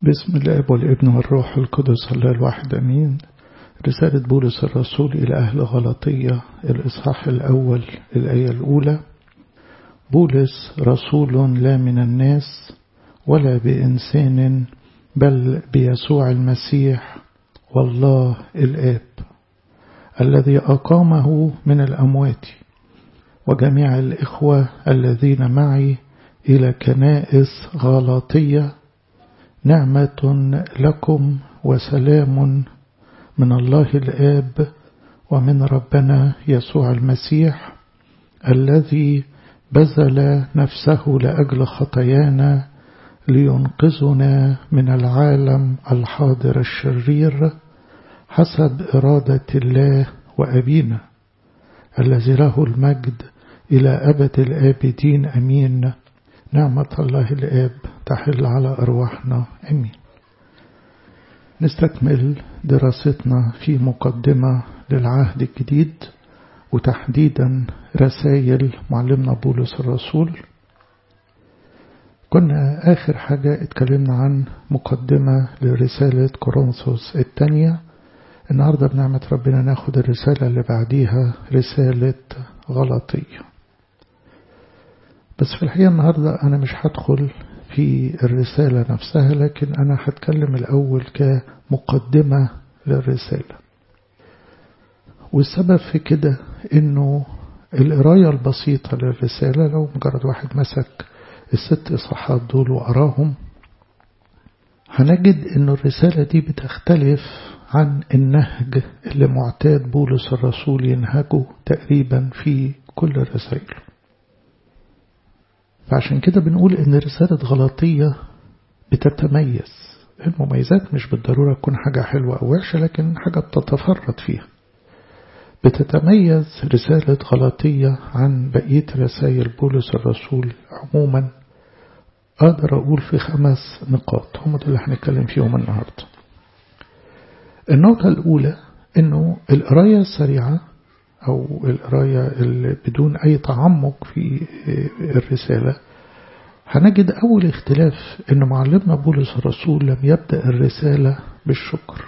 بسم الاب والابن والروح القدس الله الواحد امين رسالة بولس الرسول إلى أهل غلطية الإصحاح الأول الآية الأولى بولس رسول لا من الناس ولا بإنسان بل بيسوع المسيح والله الآب الذي أقامه من الأموات وجميع الإخوة الذين معي إلى كنائس غلاطية نعمة لكم وسلام من الله الآب ومن ربنا يسوع المسيح الذي بذل نفسه لأجل خطايانا لينقذنا من العالم الحاضر الشرير حسب إرادة الله وأبينا الذي له المجد إلى أبد الآبدين أمين نعمة الله الآب تحل على أرواحنا أمين نستكمل دراستنا في مقدمة للعهد الجديد وتحديدا رسائل معلمنا بولس الرسول كنا آخر حاجة اتكلمنا عن مقدمة لرسالة كورنثوس الثانية النهاردة بنعمة ربنا ناخد الرسالة اللي بعديها رسالة غلطية بس في الحقيقة النهاردة أنا مش هدخل في الرسالة نفسها لكن أنا هتكلم الأول كمقدمة للرسالة والسبب في كده إنه القراية البسيطة للرسالة لو مجرد واحد مسك الست إصحاحات دول وقراهم هنجد إنه الرسالة دي بتختلف عن النهج اللي معتاد بولس الرسول ينهجه تقريبا في كل الرسائل فعشان كده بنقول إن رسالة غلطية بتتميز المميزات مش بالضرورة تكون حاجة حلوة أو وحشة لكن حاجة بتتفرد فيها بتتميز رسالة غلطية عن بقية رسائل بولس الرسول عموما أقدر أقول في خمس نقاط هم دول اللي هنتكلم فيهم النهاردة النقطة الأولى إنه القراية السريعة أو القراية اللي بدون أي تعمق في الرسالة هنجد أول اختلاف إن معلمنا بولس الرسول لم يبدأ الرسالة بالشكر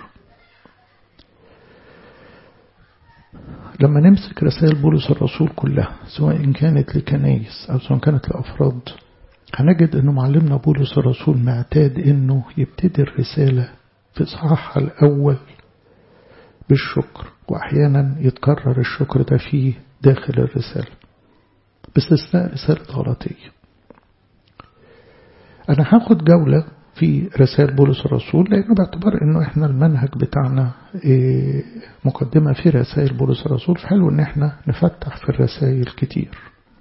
لما نمسك رسائل بولس الرسول كلها سواء كانت لكنايس أو سواء كانت لأفراد هنجد أنه معلمنا بولس الرسول معتاد أنه يبتدي الرسالة في إصحاحها الأول بالشكر وأحيانا يتكرر الشكر ده فيه داخل الرسالة باستثناء رسالة غلطية أنا هاخد جولة في رسائل بولس الرسول لأنه باعتبار أنه إحنا المنهج بتاعنا مقدمة في رسائل بولس الرسول فحلو أن إحنا نفتح في الرسائل كتير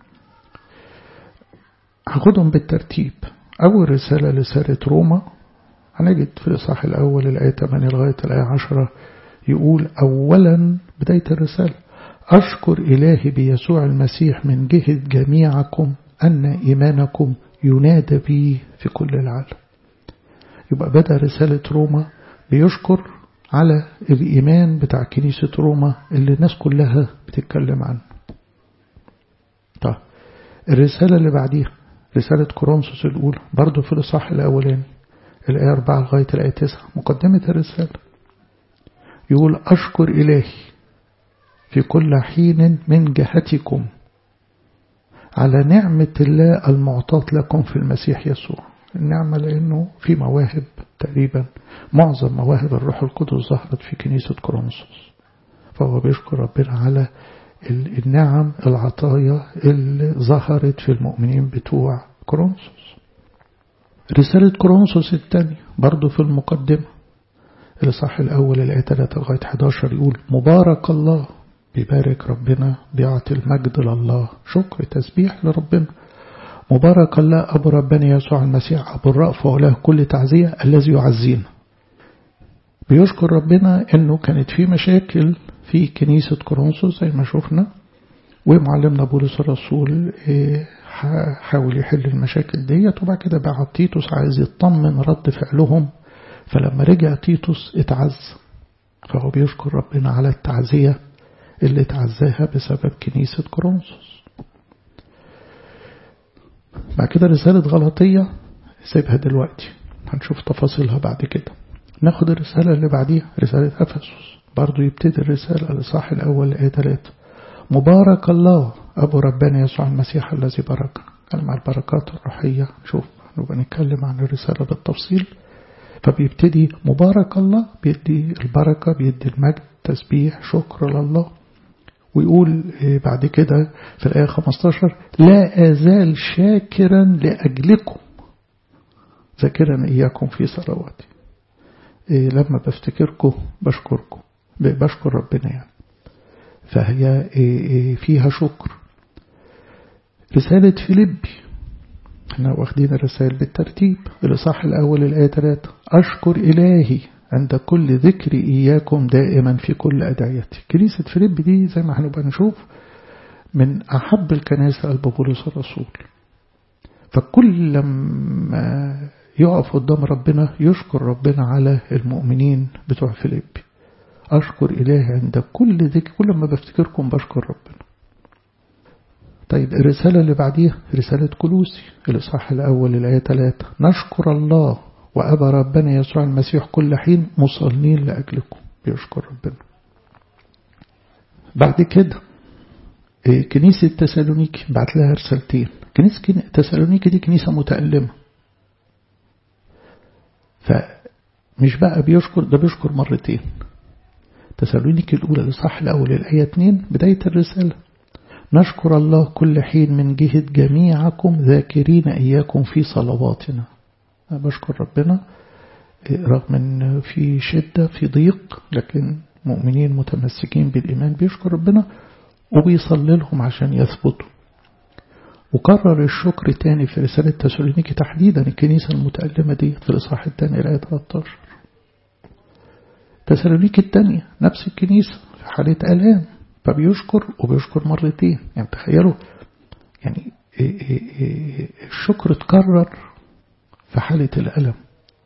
هاخدهم بالترتيب أول رسالة لسارة روما هنجد في الإصحاح الأول الآية 8 لغاية الآية 10 يقول أولا بداية الرسالة أشكر إلهي بيسوع المسيح من جهة جميعكم أن إيمانكم ينادى بي في كل العالم يبقى بدأ رسالة روما بيشكر على الإيمان بتاع كنيسة روما اللي الناس كلها بتتكلم عنه طيب الرسالة اللي بعديها رسالة كورنثوس الأولى برضو في الإصحاح الأولاني الآية 4 لغاية الآية 9 مقدمة الرسالة يقول أشكر إلهي في كل حين من جهتكم على نعمة الله المعطاة لكم في المسيح يسوع النعمة لأنه في مواهب تقريبا معظم مواهب الروح القدس ظهرت في كنيسة كورنثوس فهو بيشكر ربنا على النعم العطايا اللي ظهرت في المؤمنين بتوع كورنثوس رسالة كورنثوس الثانية برضو في المقدمة الإصحاح الأول الآية 3 لغاية 11 يقول مبارك الله بيبارك ربنا بيعطي المجد لله شكر تسبيح لربنا مبارك الله أبو ربنا يسوع المسيح أبو الرأفة وله كل تعزية الذي يعزينا بيشكر ربنا أنه كانت في مشاكل في كنيسة كورنثوس زي ما شفنا ومعلمنا بولس الرسول حاول يحل المشاكل ديت وبعد كده بعد تيتوس عايز يطمن رد فعلهم فلما رجع تيتوس اتعز فهو بيشكر ربنا على التعزية اللي اتعزاها بسبب كنيسة كورنثوس بعد كده رسالة غلطية سيبها دلوقتي هنشوف تفاصيلها بعد كده ناخد الرسالة اللي بعديها رسالة أفسس برضو يبتدي الرسالة الإصحاح الأول لآية 3 مبارك الله أبو ربنا يسوع المسيح الذي باركنا كلام عن البركات الروحية شوف نبقى نتكلم عن الرسالة بالتفصيل فبيبتدي مبارك الله بيدي البركة بيدي المجد تسبيح شكر لله ويقول بعد كده في الآية 15 لا أزال شاكرا لأجلكم ذاكرا إياكم في صلواتي لما بفتكركم بشكركم بشكر ربنا يعني فهي فيها شكر رسالة فيليبي احنا واخدين الرسائل بالترتيب الإصحاح الأول الآية 3 أشكر إلهي عند كل ذكر إياكم دائما في كل أدعيتي كنيسة فيليب دي زي ما هنبقى نشوف من أحب الكنائس قلب بولس الرسول فكل لما يقف قدام ربنا يشكر ربنا على المؤمنين بتوع فيليب أشكر إلهي عند كل ذكر كل ما بفتكركم بشكر ربنا طيب الرسالة اللي بعديها رسالة كلوسي الإصحاح الأول الآية 3 نشكر الله وأبى ربنا يسوع المسيح كل حين مصلين لأجلكم بيشكر ربنا بعد كده كنيسة تسالونيكي بعت لها رسالتين كنيسة تسالونيكي دي كنيسة متألمة فمش بقى بيشكر ده بيشكر مرتين تسالونيكي الأولى الإصحاح الأول الآية 2 بداية الرسالة نشكر الله كل حين من جهة جميعكم ذاكرين إياكم في صلواتنا أنا بشكر ربنا رغم أن في شدة في ضيق لكن مؤمنين متمسكين بالإيمان بيشكر ربنا وبيصلي لهم عشان يثبتوا وكرر الشكر تاني في رسالة تسالونيكي تحديدا الكنيسة المتألمة دي في الإصحاح الثاني الآية 13 تسالونيكي الثانية نفس الكنيسة في حالة آلام فبيشكر وبيشكر مرتين يعني تخيلوا يعني الشكر اتكرر في حالة الألم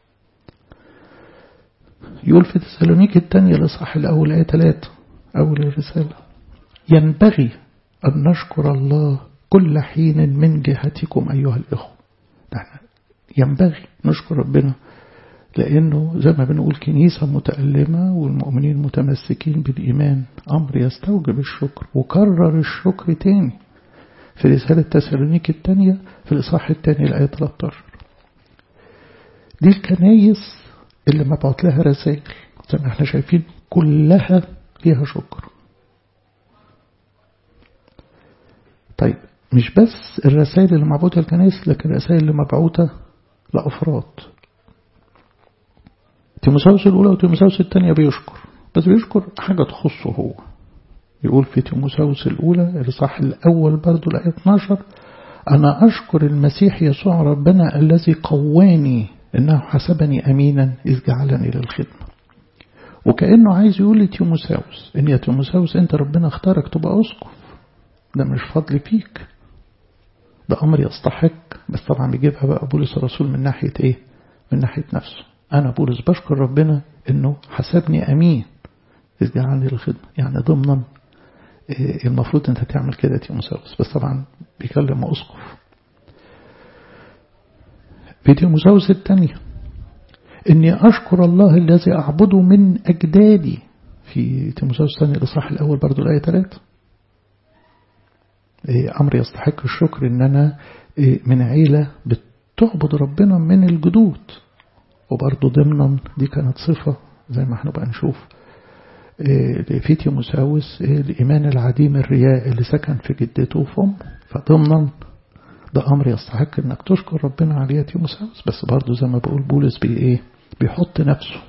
يقول في تسالونيك الثانية الإصحاح الأول آية 3 أول الرسالة ينبغي أن نشكر الله كل حين من جهتكم أيها الإخوة نحن ينبغي نشكر ربنا لأنه زي ما بنقول كنيسة متألمة والمؤمنين متمسكين بالإيمان أمر يستوجب الشكر وكرر الشكر تاني في رسالة تسالونيك الثانية في الإصحاح الثاني الآية 13 دي الكنايس اللي مبعوت لها رسائل زي ما احنا شايفين كلها فيها شكر طيب مش بس الرسائل اللي مبعوتة للكنائس لكن الرسائل اللي مبعوتة لأفراد تيموساوس الأولى وتيموساوس الثانية بيشكر بس بيشكر حاجة تخصه هو يقول في تيموساوس الأولى الإصحاح الأول برضو الآية 12 أنا أشكر المسيح يسوع ربنا الذي قواني إنه حسبني أمينا إذ جعلني للخدمة وكأنه عايز يقول لتيموساوس إن يا تيموساوس أنت ربنا اختارك تبقى أسقف ده مش فضل فيك ده أمر يستحق بس طبعا بيجيبها بقى بولس الرسول من ناحية إيه من ناحية نفسه أنا بولس بشكر ربنا إنه حسبني أمين إذ جعلني للخدمة يعني ضمنا المفروض أنت تعمل كده تيموساوس بس طبعا بيكلم أسقف في تيموساوس الثانية إني أشكر الله الذي أعبده من أجدادي في تيموساوس الثاني الإصحاح الأول برضو الآية 3 أمر يستحق الشكر إن أنا من عيلة بتعبد ربنا من الجدود وبرضو ضمنا دي كانت صفة زي ما احنا بقى نشوف في تيموساوس الإيمان العديم الرياء اللي سكن في جدته وفم فضمنا ده أمر يستحق إنك تشكر ربنا عليه تيموساوس بس برضو زي ما بقول بولس بي إيه بيحط نفسه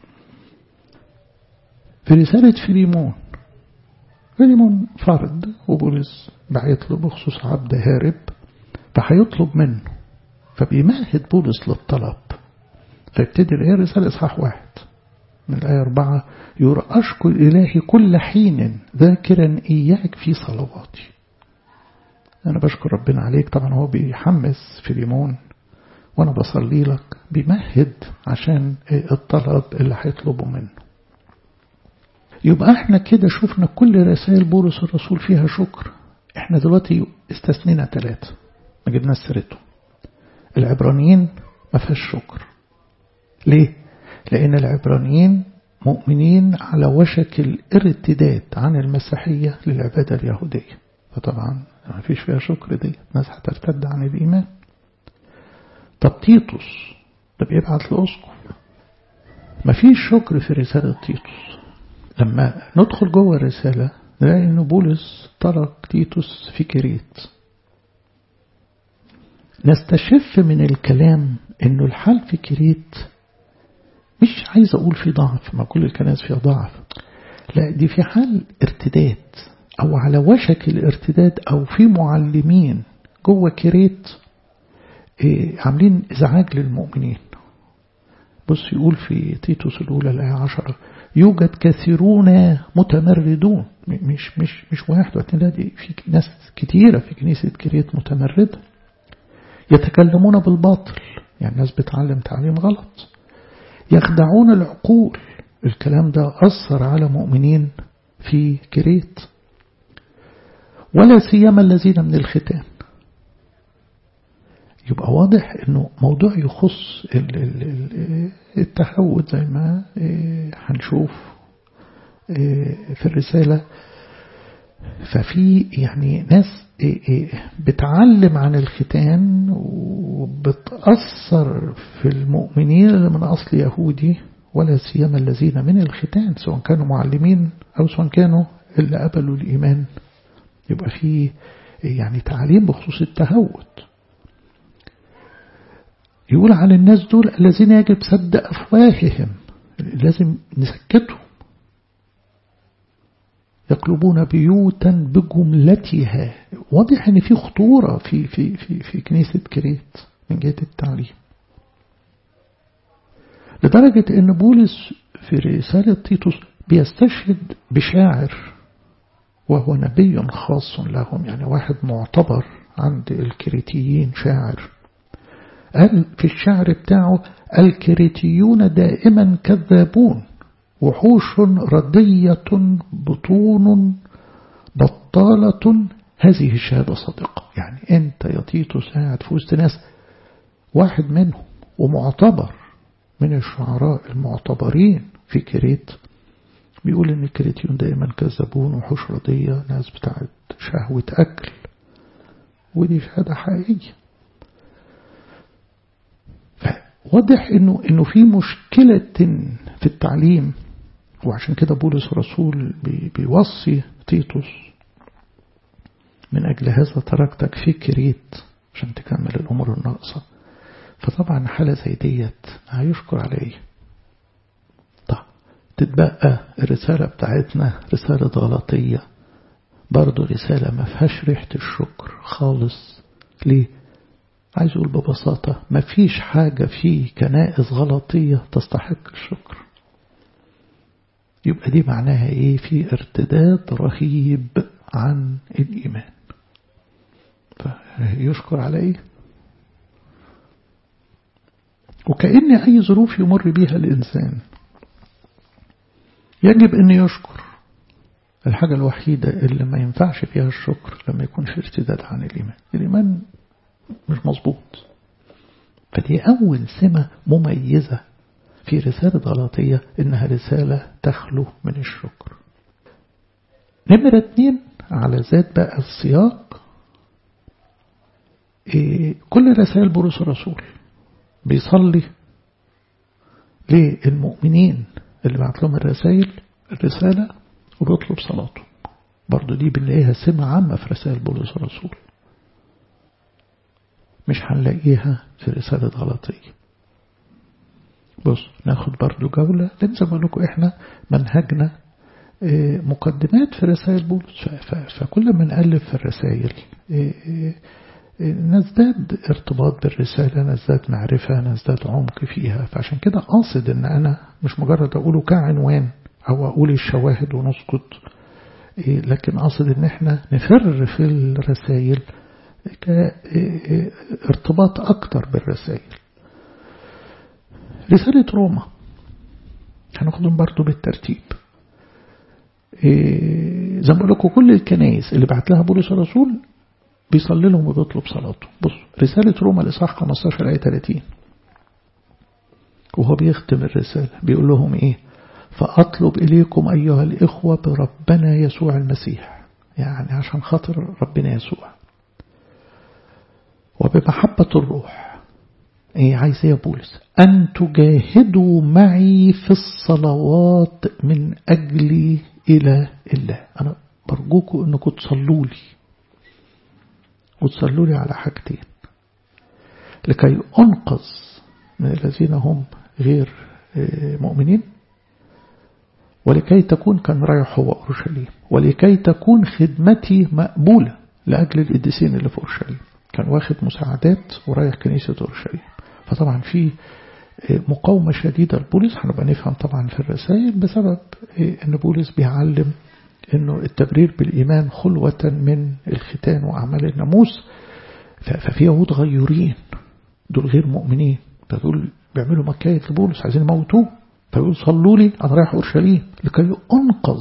في رسالة فيليمون فيليمون فرد وبولس بعيت له بخصوص عبد هارب فهيطلب منه فبيمهد بولس للطلب فيبتدي الآية رسالة إصحاح واحد من الآية أربعة يقول أشكر إلهي كل حين ذاكرا إياك في صلواتي أنا بشكر ربنا عليك طبعا هو بيحمس فيليمون وأنا بصلي لك بيمهد عشان الطلب اللي هيطلبه منه يبقى احنا كده شفنا كل رسائل بولس الرسول فيها شكر احنا دلوقتي استثنينا ثلاثة ما جبناش سيرته العبرانيين ما فيهاش شكر ليه؟ لأن العبرانيين مؤمنين على وشك الارتداد عن المسيحية للعبادة اليهودية فطبعا ما فيش فيها شكر دي الناس هترتد عن الإيمان طب تيتوس ده بيبعت لأسقف ما فيش شكر في رسالة تيتوس لما ندخل جوه الرسالة نلاقي إن بولس ترك تيتوس في كريت نستشف من الكلام إنه الحال في كريت مش عايز أقول في ضعف ما كل الكنائس فيها ضعف لا دي في حال ارتداد أو على وشك الارتداد أو في معلمين جوه كريت إيه عاملين إزعاج للمؤمنين بص يقول في تيتوس الأولى الآية عشرة يوجد كثيرون متمردون مش مش مش واحد واثنين لا دي في ناس كتيرة في كنيسة كريت متمردة يتكلمون بالباطل يعني الناس بتعلم تعليم غلط يخدعون العقول الكلام ده أثر على مؤمنين في كريت ولا سيما الذين من الختان يبقى واضح انه موضوع يخص التهود زي ما هنشوف في الرسالة ففي يعني ناس بتعلم عن الختان وبتأثر في المؤمنين اللي من أصل يهودي ولا سيما الذين من الختان سواء كانوا معلمين أو سواء كانوا اللي قبلوا الإيمان يبقى في يعني تعليم بخصوص التهود يقول على الناس دول الذين يجب سد أفواههم لازم نسكتهم يقلبون بيوتا بجملتها واضح ان في خطورة في, في, في, في كنيسة كريت من جهة التعليم لدرجة ان بولس في رسالة تيتوس بيستشهد بشاعر وهو نبي خاص لهم يعني واحد معتبر عند الكريتيين شاعر قال في الشعر بتاعه الكريتيون دائما كذابون وحوش ردية بطون بطالة هذه الشهادة صادقة يعني أنت يا تيتوس قاعد في وسط ناس واحد منهم ومعتبر من الشعراء المعتبرين في كريت بيقول ان الكريتيون دائما كذابون وحوش ردية ناس بتاعت شهوة أكل ودي شهادة حقيقية واضح انه انه في مشكلة في التعليم وعشان كده بولس الرسول بي بيوصي تيتوس من أجل هذا تركتك في كريت عشان تكمل الأمور الناقصة فطبعا حالة زي ديت هيشكر على ايه طب تتبقى الرسالة بتاعتنا رسالة غلطية برضو رسالة ما فيهاش ريحة الشكر خالص ليه عايز أقول ببساطة ما فيش حاجة في كنائس غلطية تستحق الشكر يبقى دي معناها ايه في ارتداد رهيب عن الإيمان فيشكر على ايه وكأن أي ظروف يمر بها الإنسان يجب أن يشكر الحاجة الوحيدة اللي ما ينفعش فيها الشكر لما يكون في ارتداد عن الإيمان الإيمان مش مظبوط فدي أول سمة مميزة في رسالة غلطية إنها رسالة تخلو من الشكر نمرة اتنين على ذات بقى السياق إيه كل رسائل بولس الرسول بيصلي للمؤمنين اللي بعت لهم الرسائل الرسالة وبيطلب صلاته برضو دي بنلاقيها سمة عامة في رسائل بولس الرسول مش هنلاقيها في رسالة غلطية بص ناخد برضو جولة لأن زي ما لكم إحنا منهجنا مقدمات في رسائل بولس فكل ما نألف في الرسائل نزداد ارتباط بالرسالة نزداد معرفة نزداد عمق فيها فعشان كده قاصد ان انا مش مجرد اقوله كعنوان او اقول الشواهد ونسكت لكن قاصد ان احنا نفر في الرسائل كارتباط اكتر بالرسائل رسالة روما هناخدهم برضو بالترتيب زي ما بقول لكم كل الكنائس اللي بعت لها بولس الرسول بيصلي لهم وبيطلب صلاته بص رسالة روما الإصحاح 15 آية 30 وهو بيختم الرسالة بيقول لهم إيه فأطلب إليكم أيها الإخوة بربنا يسوع المسيح يعني عشان خاطر ربنا يسوع وبمحبة الروح إيه عايز إيه يا بولس أن تجاهدوا معي في الصلوات من أجلي إلى الله أنا برجوكم أنكم تصلوا لي وتصلوا لي على حاجتين لكي أنقذ من الذين هم غير مؤمنين ولكي تكون كان رايح هو أورشليم ولكي تكون خدمتي مقبولة لأجل القديسين اللي في أورشليم كان واخد مساعدات ورايح كنيسة أورشليم فطبعا في مقاومة شديدة لبولس هنبقى نفهم طبعا في الرسائل بسبب ان بولس بيعلم انه التبرير بالإيمان خلوة من الختان وأعمال الناموس ففي يهود غيورين دول غير مؤمنين فدول بيعملوا مكاية لبولس عايزين يموتوه فيقول صلوا لي أنا رايح أورشليم لكي أنقذ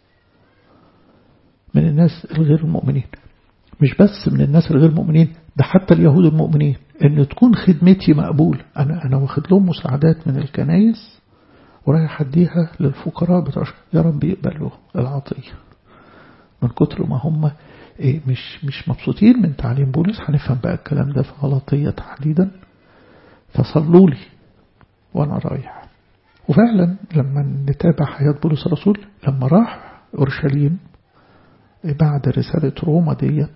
من الناس الغير المؤمنين مش بس من الناس الغير المؤمنين ده حتى اليهود المؤمنين ان تكون خدمتي مقبول انا انا واخد لهم مساعدات من الكنايس ورايح اديها للفقراء بتوع يا رب يقبلوا العطيه من كتر ما هم إيه مش مش مبسوطين من تعليم بولس هنفهم بقى الكلام ده في غلطيه تحديدا فصلوا لي وانا رايح وفعلا لما نتابع حياه بولس الرسول لما راح اورشليم بعد رساله روما ديت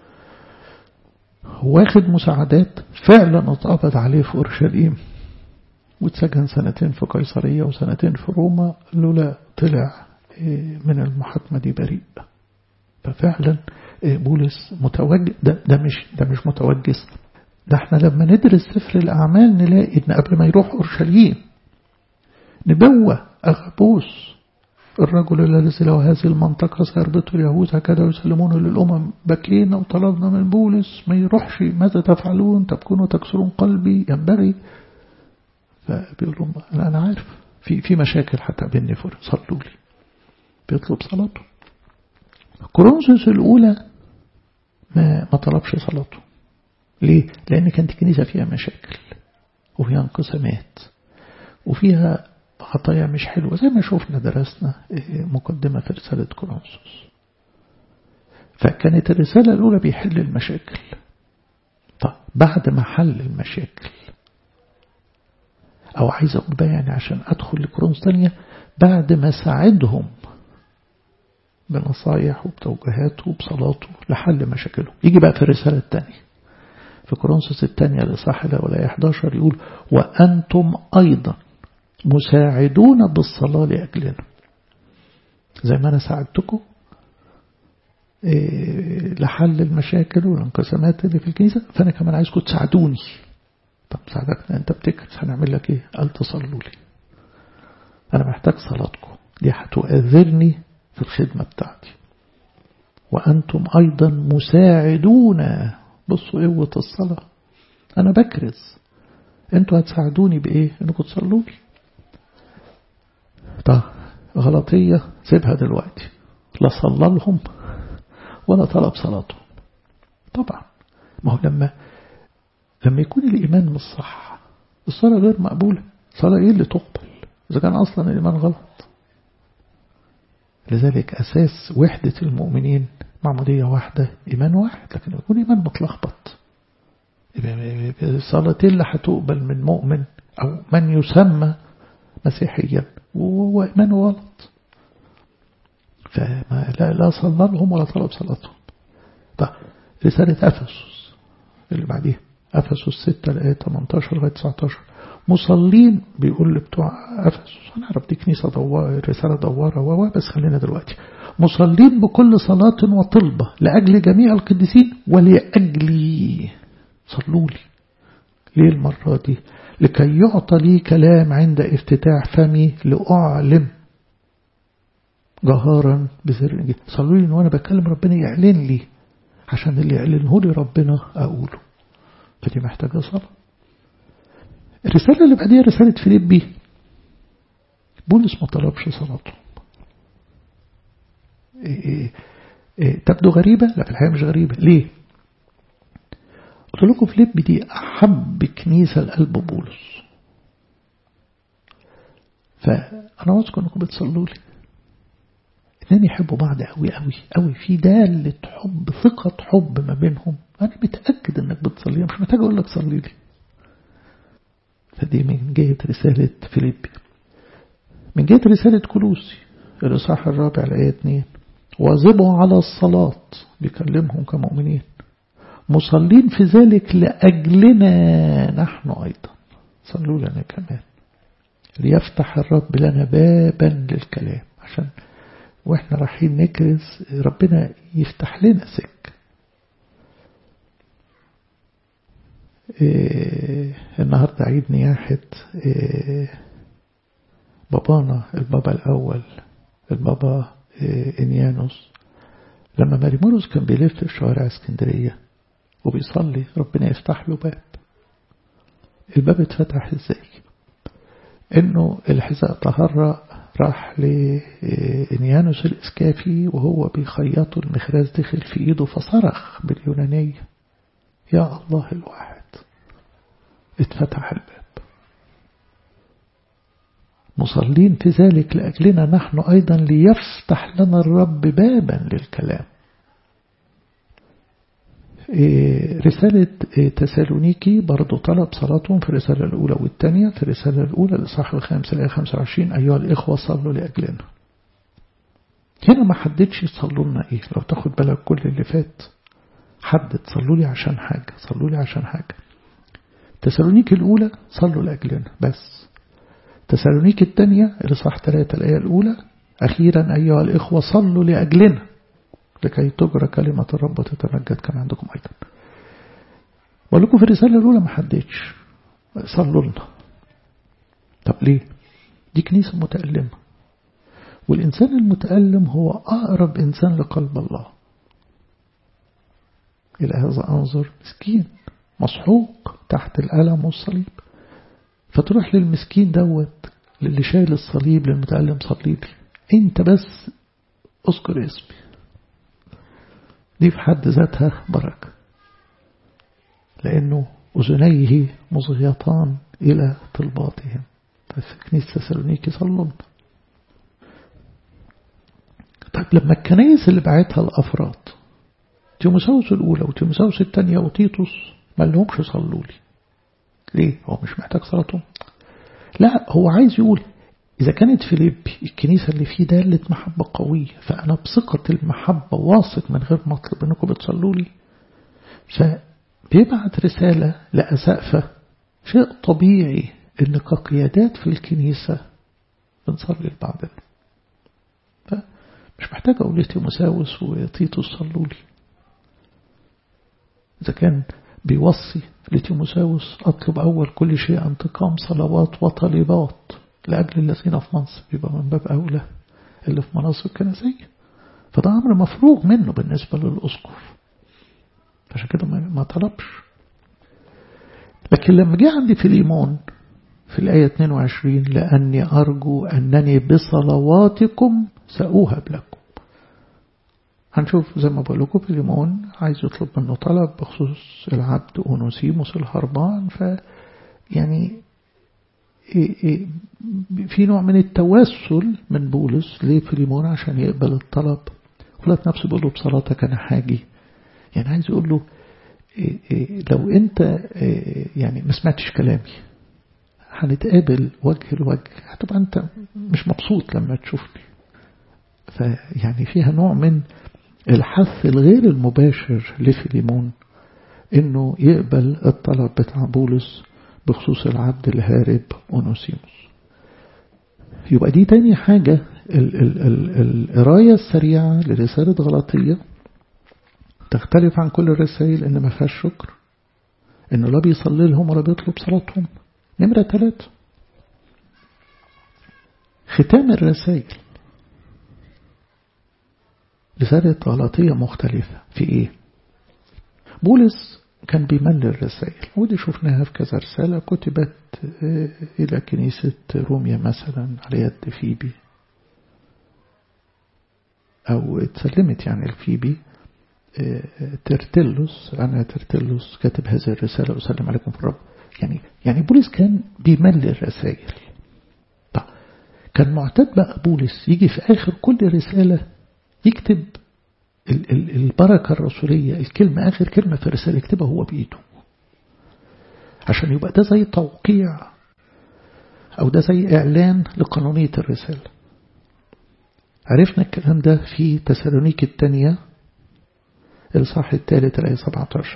واخد مساعدات فعلا اتقبض عليه في أورشليم واتسجن سنتين في قيصرية وسنتين في روما لولا طلع من المحاكمة دي بريء ففعلا بولس متوجه ده, ده مش ده مش متوجس ده احنا لما ندرس سفر الأعمال نلاقي ان قبل ما يروح أورشليم نبوة أغبوس الرجل الذي له هذه المنطقة سيربطه اليهود هكذا يسلمونه للأمم بكينا وطلبنا من بولس ما يروحش ماذا تفعلون تبكون وتكسرون قلبي ينبغي فبيقول لهم أنا, أنا عارف في في مشاكل حتى بيني فر صلوا لي بيطلب صلاته كورنثوس الأولى ما ما طلبش صلاته ليه؟ لأن كانت الكنيسة فيها مشاكل وفيها انقسامات وفيها خطايا مش حلوة زي ما شوفنا درسنا مقدمة في رسالة كورنثوس فكانت الرسالة الأولى بيحل المشاكل طب بعد ما حل المشاكل أو عايز أقول بقى يعني عشان أدخل لكورنثوس تانية بعد ما ساعدهم بنصايح وبتوجيهاته وبصلاته لحل مشاكلهم يجي بقى في الرسالة الثانية في كورنثوس الثانية الإصحاح الأولى 11 يقول وأنتم أيضا مساعدون بالصلاة لأجلنا زي ما أنا ساعدتكم إيه لحل المشاكل والانقسامات اللي في الكنيسة فأنا كمان عايزكم تساعدوني طب ساعدكنا أنت بتكرس هنعمل لك إيه قال تصلوا لي أنا محتاج صلاتكم دي هتؤذرني في الخدمة بتاعتي وأنتم أيضا مساعدون بصوا قوة الصلاة أنا بكرز أنتوا هتساعدوني بإيه أنكم تصلوا لي طب غلطية سيبها دلوقتي لا صلى لهم ولا طلب صلاتهم طبعا ما هو لما لما يكون الإيمان مش صح الصلاة غير مقبولة صلاة إيه اللي تقبل إذا كان أصلا الإيمان غلط لذلك أساس وحدة المؤمنين معمودية واحدة إيمان واحد لكن يكون إيمان متلخبط الصلاة اللي هتقبل من مؤمن أو من يسمى مسيحيا وإيمانه غلط فما لا, لا صلى لهم ولا طلب صلاتهم طيب رسالة أفسس اللي بعديها أفسس 6 لآية 18 لغاية 19 مصلين بيقول بتوع أفسس هنعرف دي كنيسة دوار رسالة دوارة و بس خلينا دلوقتي مصلين بكل صلاة وطلبة لأجل جميع القديسين ولأجلي صلوا لي ليه المرة دي لكي يعطى لي كلام عند افتتاح فمي لأعلم جهارا بسر الإنجيل صلوا لي وأنا بكلم ربنا يعلن لي عشان اللي يعلنه لي ربنا أقوله فدي محتاجة صلاة الرسالة اللي بعديها رسالة فيليبي بولس ما طلبش صلاته إيه إيه إيه تبدو غريبة لا في الحقيقة مش غريبة ليه قلت لكم فيليبي دي أحب كنيسة لقلب بولس فأنا واثق أنكم بتصلوا لي اثنين يحبوا بعض قوي قوي قوي في دالة حب ثقة حب ما بينهم أنا متأكد أنك بتصلي مش محتاج أقول لك صلي لي فدي من جهة رسالة فيليبي من جهة رسالة كلوسي الإصحاح الرابع الآية 2 واظبوا على الصلاة بيكلمهم كمؤمنين مصلين في ذلك لأجلنا نحن أيضا صلوا لنا كمان ليفتح الرب لنا بابا للكلام عشان واحنا رايحين نكرز ربنا يفتح لنا سك إيه النهاردة عيد نياحة إيه بابانا البابا الأول البابا إيه إنيانوس لما ماريموروس كان بيلف في شوارع اسكندرية وبيصلي ربنا يفتح له باب الباب اتفتح ازاي انه الحذاء طهرة راح لإنيانوس الإسكافي وهو بيخيطه المخراز دخل في إيده فصرخ باليونانية يا الله الواحد اتفتح الباب مصلين في ذلك لأجلنا نحن أيضا ليفتح لنا الرب بابا للكلام رسالة تسالونيكي برضو طلب صلاتهم في الرسالة الأولى والثانية في الرسالة الأولى الإصحاح الخامس الآية 25 أيها الإخوة صلوا لأجلنا هنا ما حددش صلوا لنا إيه لو تاخد بالك كل اللي فات حدد صلوا لي عشان حاجة صلوا لي عشان حاجة تسالونيكي الأولى صلوا لأجلنا بس تسالونيكي الثانية الإصحاح 3 الآية الأولى أخيرا أيها الإخوة صلوا لأجلنا لكي تجرى كلمة الرب وتتمجد كما عندكم أيضا بقول لكم في الرسالة الأولى ما حددش صلوا لنا طب ليه دي كنيسة متألمة والإنسان المتألم هو أقرب إنسان لقلب الله إلى هذا أنظر مسكين مسحوق تحت الألم والصليب فتروح للمسكين دوت للي شايل الصليب للمتألم صلي لي انت بس اذكر اسمي دي في حد ذاتها بركة لأنه أذنيه مصغيتان إلى طلباتهم ففي كنيسة تسالونيكي صلوا طيب لما الكنايس اللي بعتها الأفراد تيموساوس الأولى وتيموساوس الثانية وتيتوس ما لهمش صلوا لي ليه هو مش محتاج صلاتهم لا هو عايز يقول إذا كانت فيليبي الكنيسة اللي فيه دالة محبة قوية فأنا بثقة المحبة واثق من غير ما أطلب أنكم بتصلوا لي فبيبعت رسالة لأسقفة شيء طبيعي أن كقيادات في الكنيسة بنصلي لبعضنا فمش محتاج أقول لتيموساوس وتيتوس صلوا لي إذا كان بيوصي لتيموساوس أطلب أول كل شيء انتقام صلوات وطالبات لأجل الذين في منصب يبقى من باب أولى اللي في مناصب كنسية فده أمر مفروغ منه بالنسبة للأسقف عشان كده ما طلبش لكن لما جه عندي فيليمون في الآية 22 لأني أرجو أنني بصلواتكم سأوهب لكم هنشوف زي ما بقول لكم فيليمون عايز يطلب منه طلب بخصوص العبد أونوسيموس الهربان ف يعني في نوع من التوسل من بولس لفيليمون عشان يقبل الطلب ولات نفسه بيقول له بصلاتك أنا حاجي يعني عايز يقول له لو أنت يعني ما سمعتش كلامي هنتقابل وجه لوجه هتبقى أنت مش مبسوط لما تشوفني فيعني فيها نوع من الحث الغير المباشر لفيليمون انه يقبل الطلب بتاع بولس بخصوص العبد الهارب أونوسيموس يبقى دي تاني حاجة القراية السريعة لرسالة غلطية تختلف عن كل الرسائل ان ما فيهاش شكر انه لا بيصلي لهم ولا بيطلب صلاتهم نمرة ثلاثة ختام الرسائل رسالة غلطية مختلفة في ايه بولس كان بيمل الرسائل ودي شفناها في كذا رسالة كتبت إلى كنيسة روميا مثلا على يد فيبي أو اتسلمت يعني الفيبي ترتلس أنا ترتلس كاتب هذه الرسالة أسلم عليكم في الرب يعني يعني بولس كان بيمل الرسائل طب كان معتاد بقى بولس يجي في آخر كل رسالة يكتب البركة الرسولية الكلمة آخر كلمة في الرسالة يكتبها هو بإيده عشان يبقى ده زي توقيع أو ده زي إعلان لقانونية الرسالة عرفنا الكلام ده في تسالونيك الثانية الصح الثالث الآية 17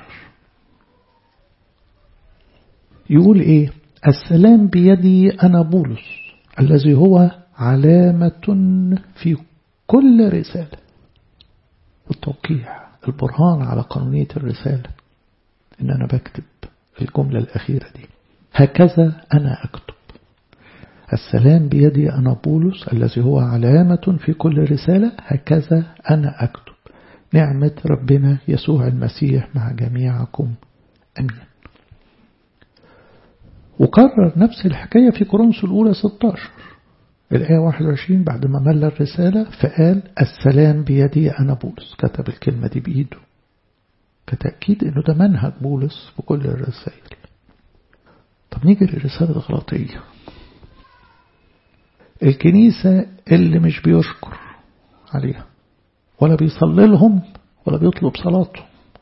يقول إيه السلام بيدي أنا بولس الذي هو علامة في كل رسالة التوقيع البرهان على قانونية الرسالة إن أنا بكتب في الجملة الأخيرة دي هكذا أنا أكتب السلام بيدي أنا بولس الذي هو علامة في كل رسالة هكذا أنا أكتب نعمة ربنا يسوع المسيح مع جميعكم أمين وكرر نفس الحكاية في كورنثوس الأولى 16 الآية 21 بعد ما مل الرسالة فقال السلام بيدي أنا بولس كتب الكلمة دي بإيده كتأكيد أنه ده منهج بولس في كل الرسائل طب نيجي للرسالة الغلاطية الكنيسة اللي مش بيشكر عليها ولا بيصلي لهم ولا بيطلب صلاته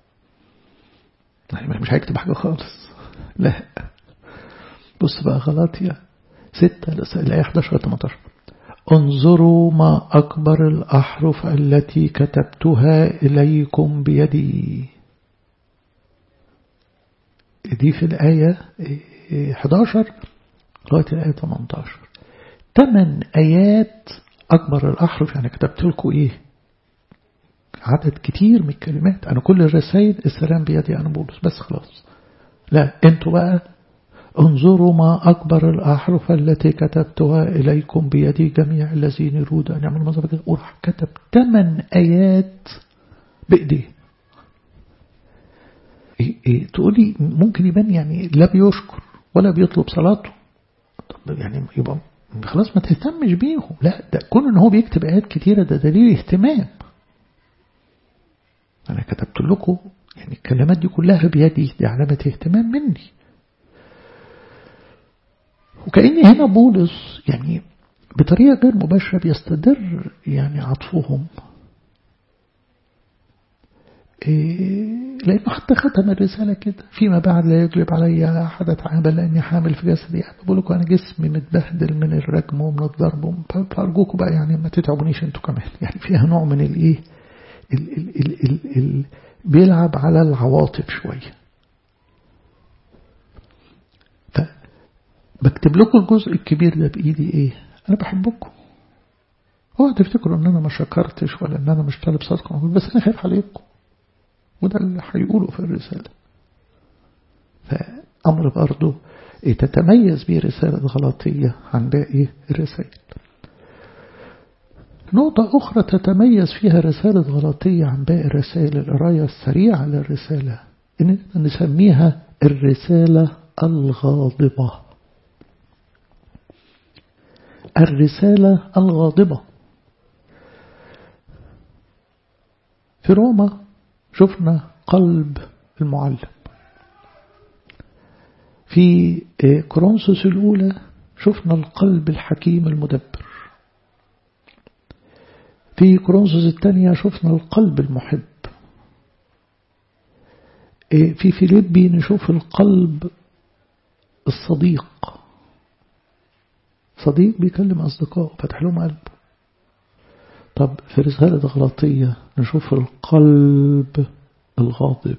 مش هيكتب حاجة خالص لا بص بقى غلاطية ستة الآية 11 18 انظروا ما أكبر الأحرف التي كتبتها إليكم بيدي دي في الآية 11 لغاية الآية 18 ثمان آيات أكبر الأحرف يعني كتبت لكم إيه عدد كتير من الكلمات أنا كل الرسائل السلام بيدي أنا بولس بس خلاص لا أنتوا بقى انظروا ما أكبر الأحرف التي كتبتها إليكم بيدي جميع الذين يريدون أن يعملوا مظهر وراح كتب ثمان آيات بإيديه إيه إيه تقولي ممكن يبان يعني لا بيشكر ولا بيطلب صلاته طب يعني يبقى خلاص ما تهتمش بيهم لا ده كون ان هو بيكتب آيات كتيرة ده دليل اهتمام أنا كتبت لكم يعني الكلمات دي كلها بيدي دي علامة اهتمام مني وكأن هنا بولس يعني بطريقة غير مباشرة بيستدر يعني عطفهم إيه لأنه حتى ختم الرسالة كده فيما بعد لا يجلب علي أحد أتعامل لأني حامل في جسدي يعني بقول لكم أنا جسمي متبهدل من الرجم ومن الضرب فأرجوكم بقى يعني ما تتعبونيش أنتوا كمان يعني فيها نوع من الإيه ال ال ال ال ال بيلعب على العواطف شوية بكتب لكم الجزء الكبير ده بإيدي إيه أنا بحبكم هو تفتكروا إن أنا ما شكرتش ولا إن أنا مش طالب صدقة بس أنا خايف عليكم وده اللي هيقوله في الرسالة فأمر برضه تتميز به رسالة غلطية عن باقي الرسائل نقطة أخرى تتميز فيها رسالة غلطية عن باقي الرسائل القراية السريعة للرسالة إن نسميها الرسالة الغاضبة الرسالة الغاضبة في روما شفنا قلب المعلم في كورنثوس الأولى شفنا القلب الحكيم المدبر في كورنثوس الثانية شفنا القلب المحب في فيليبي نشوف القلب الصديق صديق بيكلم أصدقائه فتح لهم قلبه طب في رسالة غلطية نشوف القلب الغاضب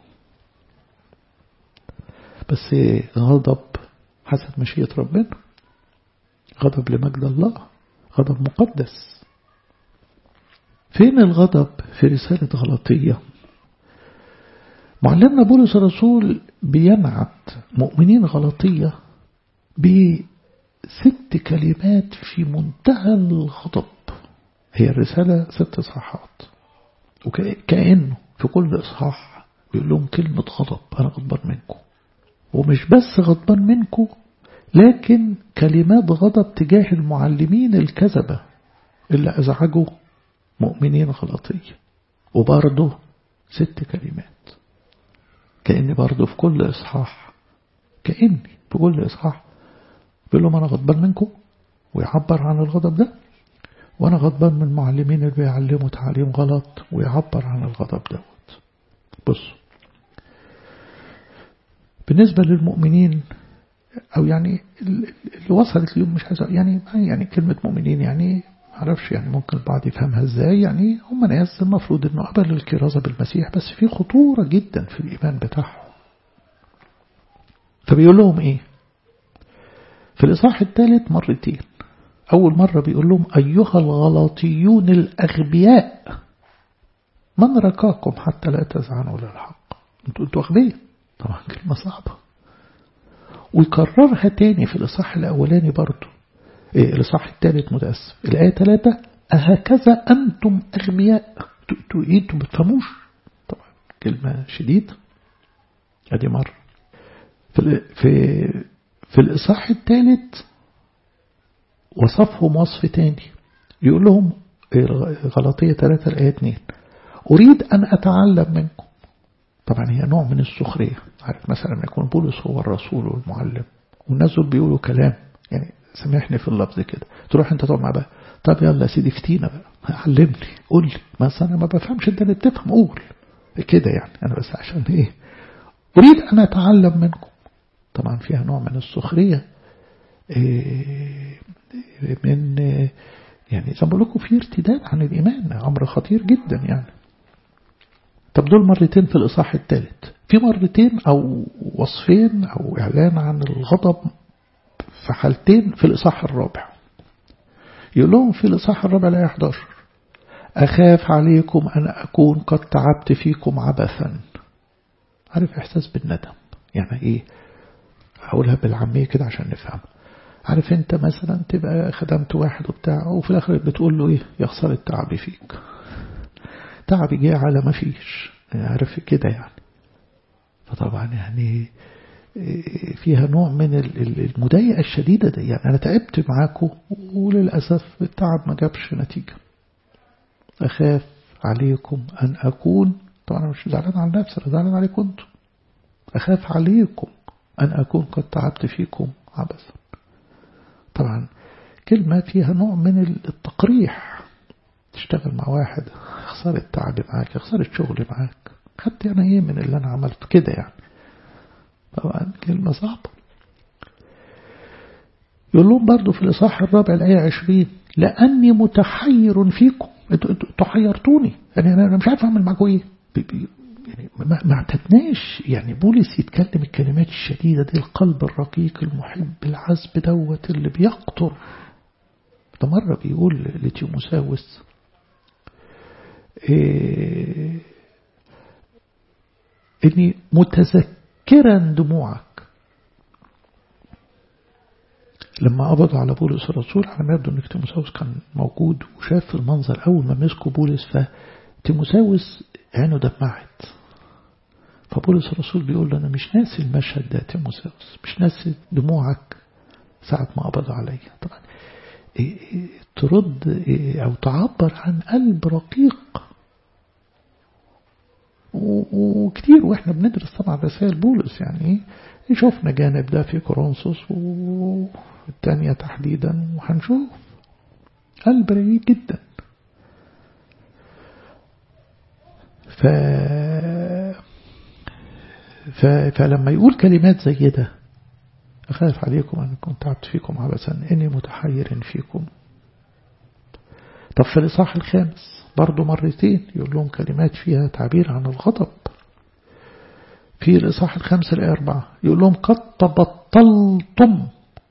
بس غضب حسب مشيئة ربنا غضب لمجد الله غضب مقدس فين الغضب في رسالة غلطية معلمنا بولس الرسول بينعت مؤمنين غلطية بست كلمات في منتهى الغضب هي الرسالة ست إصحاحات وكأنه في كل إصحاح بيقول لهم كلمة غضب أنا غضبان منكم ومش بس غضبان منكم لكن كلمات غضب تجاه المعلمين الكذبة اللي أزعجوا مؤمنين غلطية وبرضه ست كلمات كأني برضه في كل إصحاح كأني في كل إصحاح بيقول لهم أنا غضبان منكم ويعبر عن الغضب ده وأنا غضبان من المعلمين اللي بيعلموا تعليم غلط ويعبر عن الغضب دوت بص بالنسبة للمؤمنين أو يعني اللي وصلت اليوم مش عايز يعني يعني كلمة مؤمنين يعني معرفش يعني ممكن البعض يفهمها ازاي يعني هم ناس المفروض انه قبل الكرازة بالمسيح بس في خطورة جدا في الإيمان بتاعهم فبيقول لهم ايه في الإصحاح الثالث مرتين أول مرة بيقول لهم أيها الغلاطيون الأغبياء من ركاكم حتى لا تزعنوا للحق انتوا انتوا أغبياء طبعا كلمة صعبة ويكررها تاني في الإصحاح الأولاني برضه إيه الإصحاح الثالث متأسف الآية ثلاثة أهكذا أنتم أغبياء انتوا إيه انتوا بتفهموش طبعا كلمة شديدة أدي مرة في في في الإصحاح الثالث وصفهم وصف تاني يقول لهم غلطية 3 الآية 2 أريد أن أتعلم منكم طبعا هي نوع من السخرية عارف مثلا لما يكون بولس هو الرسول والمعلم والناس دول بيقولوا كلام يعني سامحني في اللفظ كده تروح انت تقعد مع بقى طب يلا يا سيدي فتينا بقى علمني قول لي مثلا انا ما بفهمش انت اللي بتفهم قول كده يعني انا بس عشان ايه اريد ان اتعلم منكم طبعا فيها نوع من السخرية إيه من يعني زي ما بقول لكم في ارتداد عن الإيمان أمر خطير جدا يعني طب دول مرتين في الإصحاح الثالث في مرتين أو وصفين أو إعلان عن الغضب في حالتين في الإصحاح الرابع يقول لهم في الإصحاح الرابع الآية 11 أخاف عليكم أن أكون قد تعبت فيكم عبثا عارف إحساس بالندم يعني إيه هقولها بالعامية كده عشان نفهم عارف انت مثلا تبقى خدمت واحد وبتاع وفي الاخر بتقول له ايه يا خسارة تعبي فيك تعبي جه على ما فيش عارف كده يعني فطبعا يعني فيها نوع من المضايقة الشديدة دي يعني أنا تعبت معاكم وللأسف التعب ما جابش نتيجة أخاف عليكم أن أكون طبعا أنا مش زعلان على نفسي أنا زعلان عليكم أنتم أخاف عليكم أن أكون قد تعبت فيكم عبثا طبعا كلمة فيها نوع من التقريح تشتغل مع واحد خسارة تعبي معاك خسارة شغلي معاك خدت أنا إيه من اللي أنا عملته كده يعني طبعا كلمة صعبة يقول لهم برضو في الإصحاح الرابع الآية عشرين لأني متحير فيكم انتوا انتوا حيرتوني يعني أنا مش عارف أعمل معاكم إيه يعني ما اعتدناش يعني بولس يتكلم الكلمات الشديدة دي القلب الرقيق المحب العذب دوت اللي بيقطر ده مرة بيقول لتيموساوس إيه إني متذكرا دموعك لما قبضوا على بولس الرسول على ما يبدو ان تيموساوس كان موجود وشاف المنظر اول ما مسكوا بولس فتيموساوس عينه دمعت فبولس الرسول بيقول له أنا مش ناسي المشهد ده تيموساوس مش ناسي دموعك ساعة ما قبض عليا طبعا إيه إيه ترد إيه أو تعبر عن قلب رقيق وكتير واحنا بندرس طبعا رسائل بولس يعني شفنا جانب ده في كورنثوس والتانية تحديدا وهنشوف قلب رقيق جدا ف... ف... فلما يقول كلمات زي ده أخاف عليكم أن كنت تعبت فيكم عبثا إني متحير فيكم طب في الإصحاح الخامس برضو مرتين يقول لهم كلمات فيها تعبير عن الغضب في الإصحاح الخامس الآية أربعة يقول لهم قد تبطلتم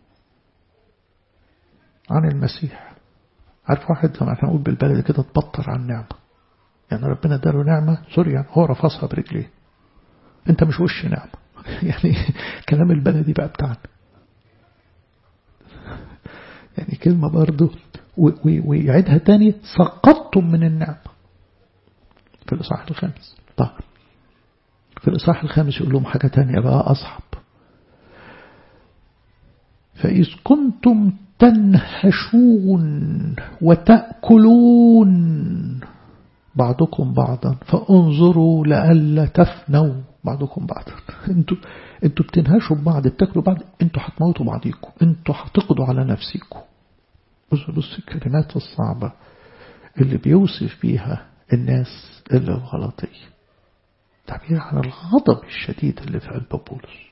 عن المسيح عارف واحد زي ما احنا نقول بالبلد كده تبطل عن نعمة يعني ربنا اداله نعمة سوري يعني هو رفضها برجليه انت مش وش نعمة يعني كلام البلدي بقى بتاعنا يعني كلمة برضو ويعيدها تاني سقطتم من النعمة في الإصحاح الخامس طيب في الإصحاح الخامس يقول لهم حاجة تانية بقى أصحب فإذ كنتم تنهشون وتأكلون بعضكم بعضا فانظروا لئلا تفنوا بعضكم بعضا انتوا انتوا بتنهشوا ببعض بتاكلوا بعض انتوا هتموتوا بعضيكم انتوا هتقضوا على نفسيكم بص بص الكلمات الصعبة اللي بيوصف بيها الناس اللي الغلطية تعبير عن الغضب الشديد اللي في قلب بولس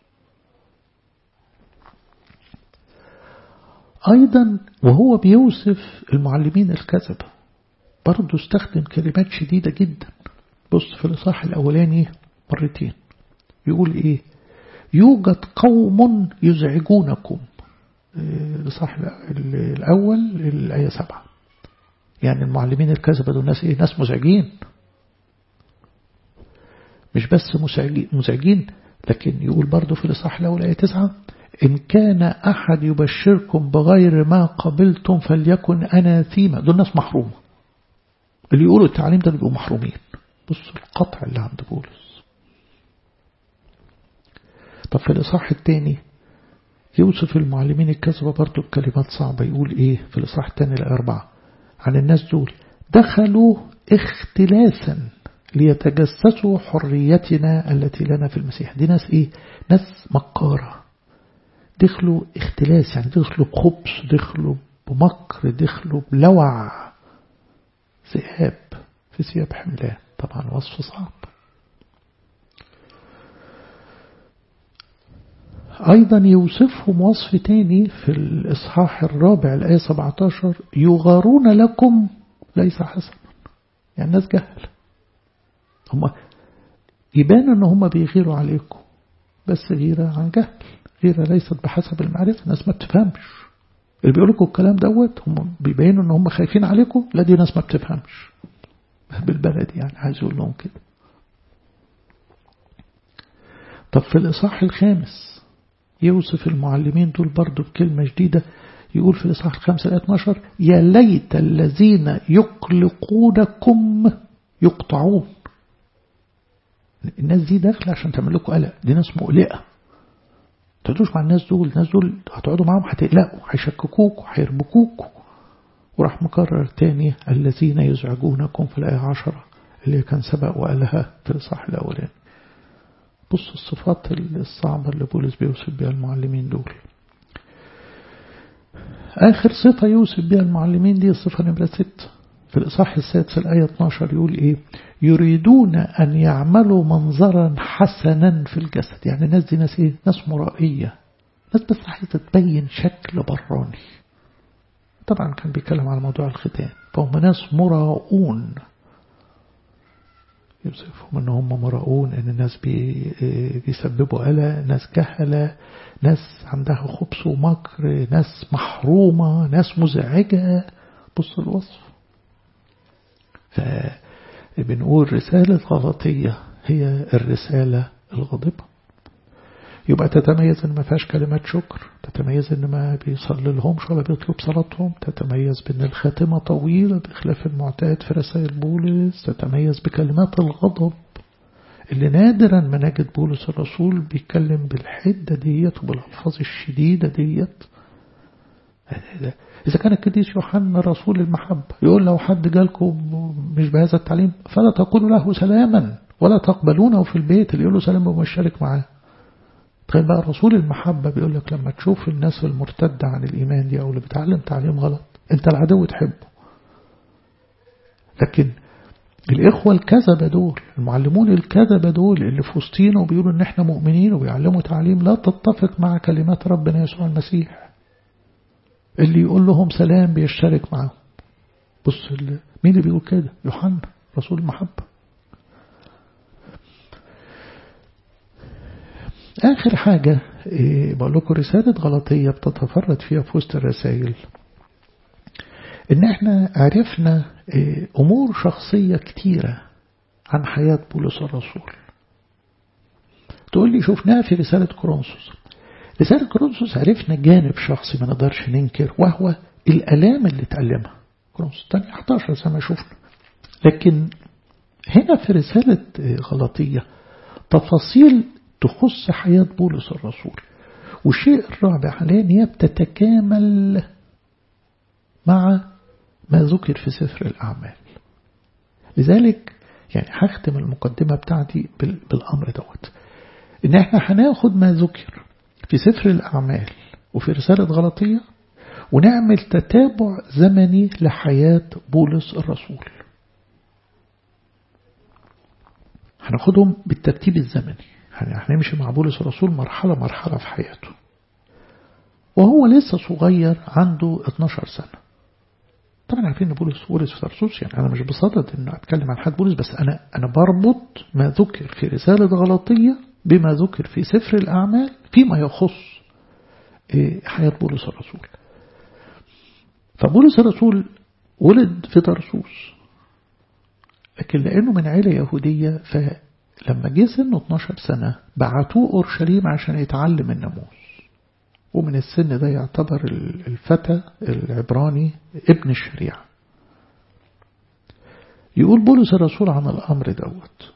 أيضا وهو بيوصف المعلمين الكذبة برضه استخدم كلمات شديدة جدا بص في الإصحاح الأولاني مرتين يقول إيه يوجد قوم يزعجونكم الإصحاح الأول الآية سبعة يعني المعلمين الكذبة دول ناس إيه ناس مزعجين مش بس مزعجين لكن يقول برضه في الإصحاح الأول آية تسعة إن كان أحد يبشركم بغير ما قبلتم فليكن أناثيما دول ناس محرومة اللي يقولوا التعليم ده بيبقوا محرومين بصوا القطع اللي عند بولس طب في الإصحاح الثاني يوصف المعلمين الكذبة برضه بكلمات صعبة يقول إيه في الإصحاح الثاني الأربعة عن الناس دول دخلوا اختلاسا ليتجسسوا حريتنا التي لنا في المسيح دي ناس إيه ناس مكارة دخلوا اختلاس يعني دخلوا بخبز دخلوا بمكر دخلوا بلوع ذئاب في ثياب حملان طبعا وصف صعب أيضا يوصفهم وصف تاني في الإصحاح الرابع الآية 17 يغارون لكم ليس حسنا يعني الناس جهل هم يبان ان هم بيغيروا عليكم بس غيرة عن جهل غيرة ليست بحسب المعرفة الناس ما بتفهمش اللي بيقول لكم الكلام دوت هم بيبينوا ان هم خايفين عليكم لا دي ناس ما بتفهمش بالبلدي يعني عايز يقول لهم كده طب في الإصحاح الخامس يوصف المعلمين دول برضو بكلمة جديدة يقول في الإصحاح الخامس الآية 12 يا ليت الذين يقلقونكم يقطعون الناس دي داخلة عشان تعمل لكم قلق دي ناس مقلقة تقعدوش مع الناس دول الناس دول هتقعدوا معاهم هتقلقوا هيشككوكوا هيربكوكوا وراح مكرر تاني الذين يزعجونكم في الآية عشرة اللي كان سبق وقالها في الإصحاح الأولاني بص الصفات الصعبة اللي بولس بيوصف بها المعلمين دول آخر صفة يوصف بها المعلمين دي الصفة نمرة ستة في الإصحاح السادس الآية 12 يقول إيه يريدون أن يعملوا منظرا حسنا في الجسد يعني الناس دي ناس إيه ناس مرائية ناس بس عايزة تبين شكل براني طبعا كان بيتكلم على موضوع الختان فهم ناس مراؤون يوصفهم ان هم مراؤون ان الناس بي بيسببوا قلق ناس جهلة ناس عندها خبث ومكر ناس محرومة ناس مزعجة بص الوصف فبنقول رسالة غلطية هي الرسالة الغاضبة يبقى تتميز ان ما فيهاش كلمات شكر تتميز ان ما بيصلي لهمش ولا بيطلب صلاتهم تتميز بان الخاتمة طويلة بخلاف المعتاد في رسائل بولس تتميز بكلمات الغضب اللي نادرا ما نجد بولس الرسول بيتكلم بالحدة ديت وبالألفاظ الشديدة ديت إذا كان القديس يوحنا رسول المحبة يقول لو حد جالكم مش بهذا التعليم فلا تقولوا له سلاما ولا تقبلونه في البيت اللي يقول له سلام ومشارك معاه تخيل بقى رسول المحبة بيقول لك لما تشوف الناس المرتدة عن الإيمان دي أو اللي بتعلم تعليم غلط أنت العدو تحبه لكن الإخوة الكذبة دول المعلمون الكذبة دول اللي في وسطينا وبيقولوا إن إحنا مؤمنين وبيعلموا تعليم لا تتفق مع كلمات ربنا يسوع المسيح اللي يقول لهم سلام بيشترك معاهم بص مين اللي بيقول كده يوحنا رسول المحبة آخر حاجة إيه بقول لكم رسالة غلطية بتتفرد فيها في وسط الرسائل إن إحنا عرفنا إيه أمور شخصية كتيرة عن حياة بولس الرسول تقول لي شفناها في رسالة كورنثوس رسالة كورنثوس عرفنا جانب شخصي ما نقدرش ننكر وهو الألام اللي اتألمها كورنثوس الثانية 11 زي ما شفنا لكن هنا في رسالة غلطية تفاصيل تخص حياة بولس الرسول والشيء الرابع عليه ان هي بتتكامل مع ما ذكر في سفر الأعمال لذلك يعني هختم المقدمة بتاعتي بالأمر دوت إن إحنا هناخد ما ذكر في سفر الأعمال وفي رسالة غلطية ونعمل تتابع زمني لحياة بولس الرسول هناخدهم بالترتيب الزمني هنمشي مع بولس الرسول مرحلة مرحلة في حياته وهو لسه صغير عنده 12 سنة طبعا عارفين ان بولس بولس في ترسوس يعني انا مش بصدد ان اتكلم عن حد بولس بس انا انا بربط ما ذكر في رسالة غلطية بما ذكر في سفر الاعمال فيما يخص حياة بولس الرسول فبولس الرسول ولد في ترسوس لكن لأنه من عيلة يهودية فلما جه سنه 12 سنة بعتوه أورشليم عشان يتعلم الناموس ومن السن ده يعتبر الفتى العبراني ابن الشريعة يقول بولس الرسول عن الأمر دوت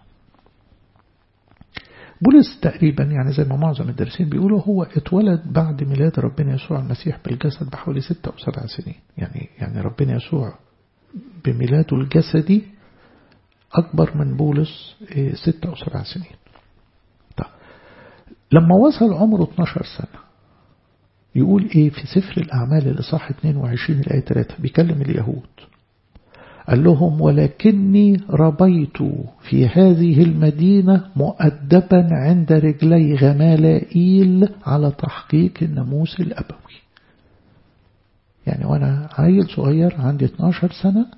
بولس تقريبا يعني زي ما معظم الدارسين بيقولوا هو اتولد بعد ميلاد ربنا يسوع المسيح بالجسد بحوالي ستة أو سبع سنين يعني يعني ربنا يسوع بميلاده الجسدي أكبر من بولس ستة أو سبع سنين طيب لما وصل عمره 12 سنة يقول إيه في سفر الأعمال الإصحاح 22 الآية 3 بيكلم اليهود قال لهم ولكني ربيت في هذه المدينة مؤدبا عند رجلي غمالائيل على تحقيق الناموس الأبوي يعني وأنا عيل صغير عندي 12 سنة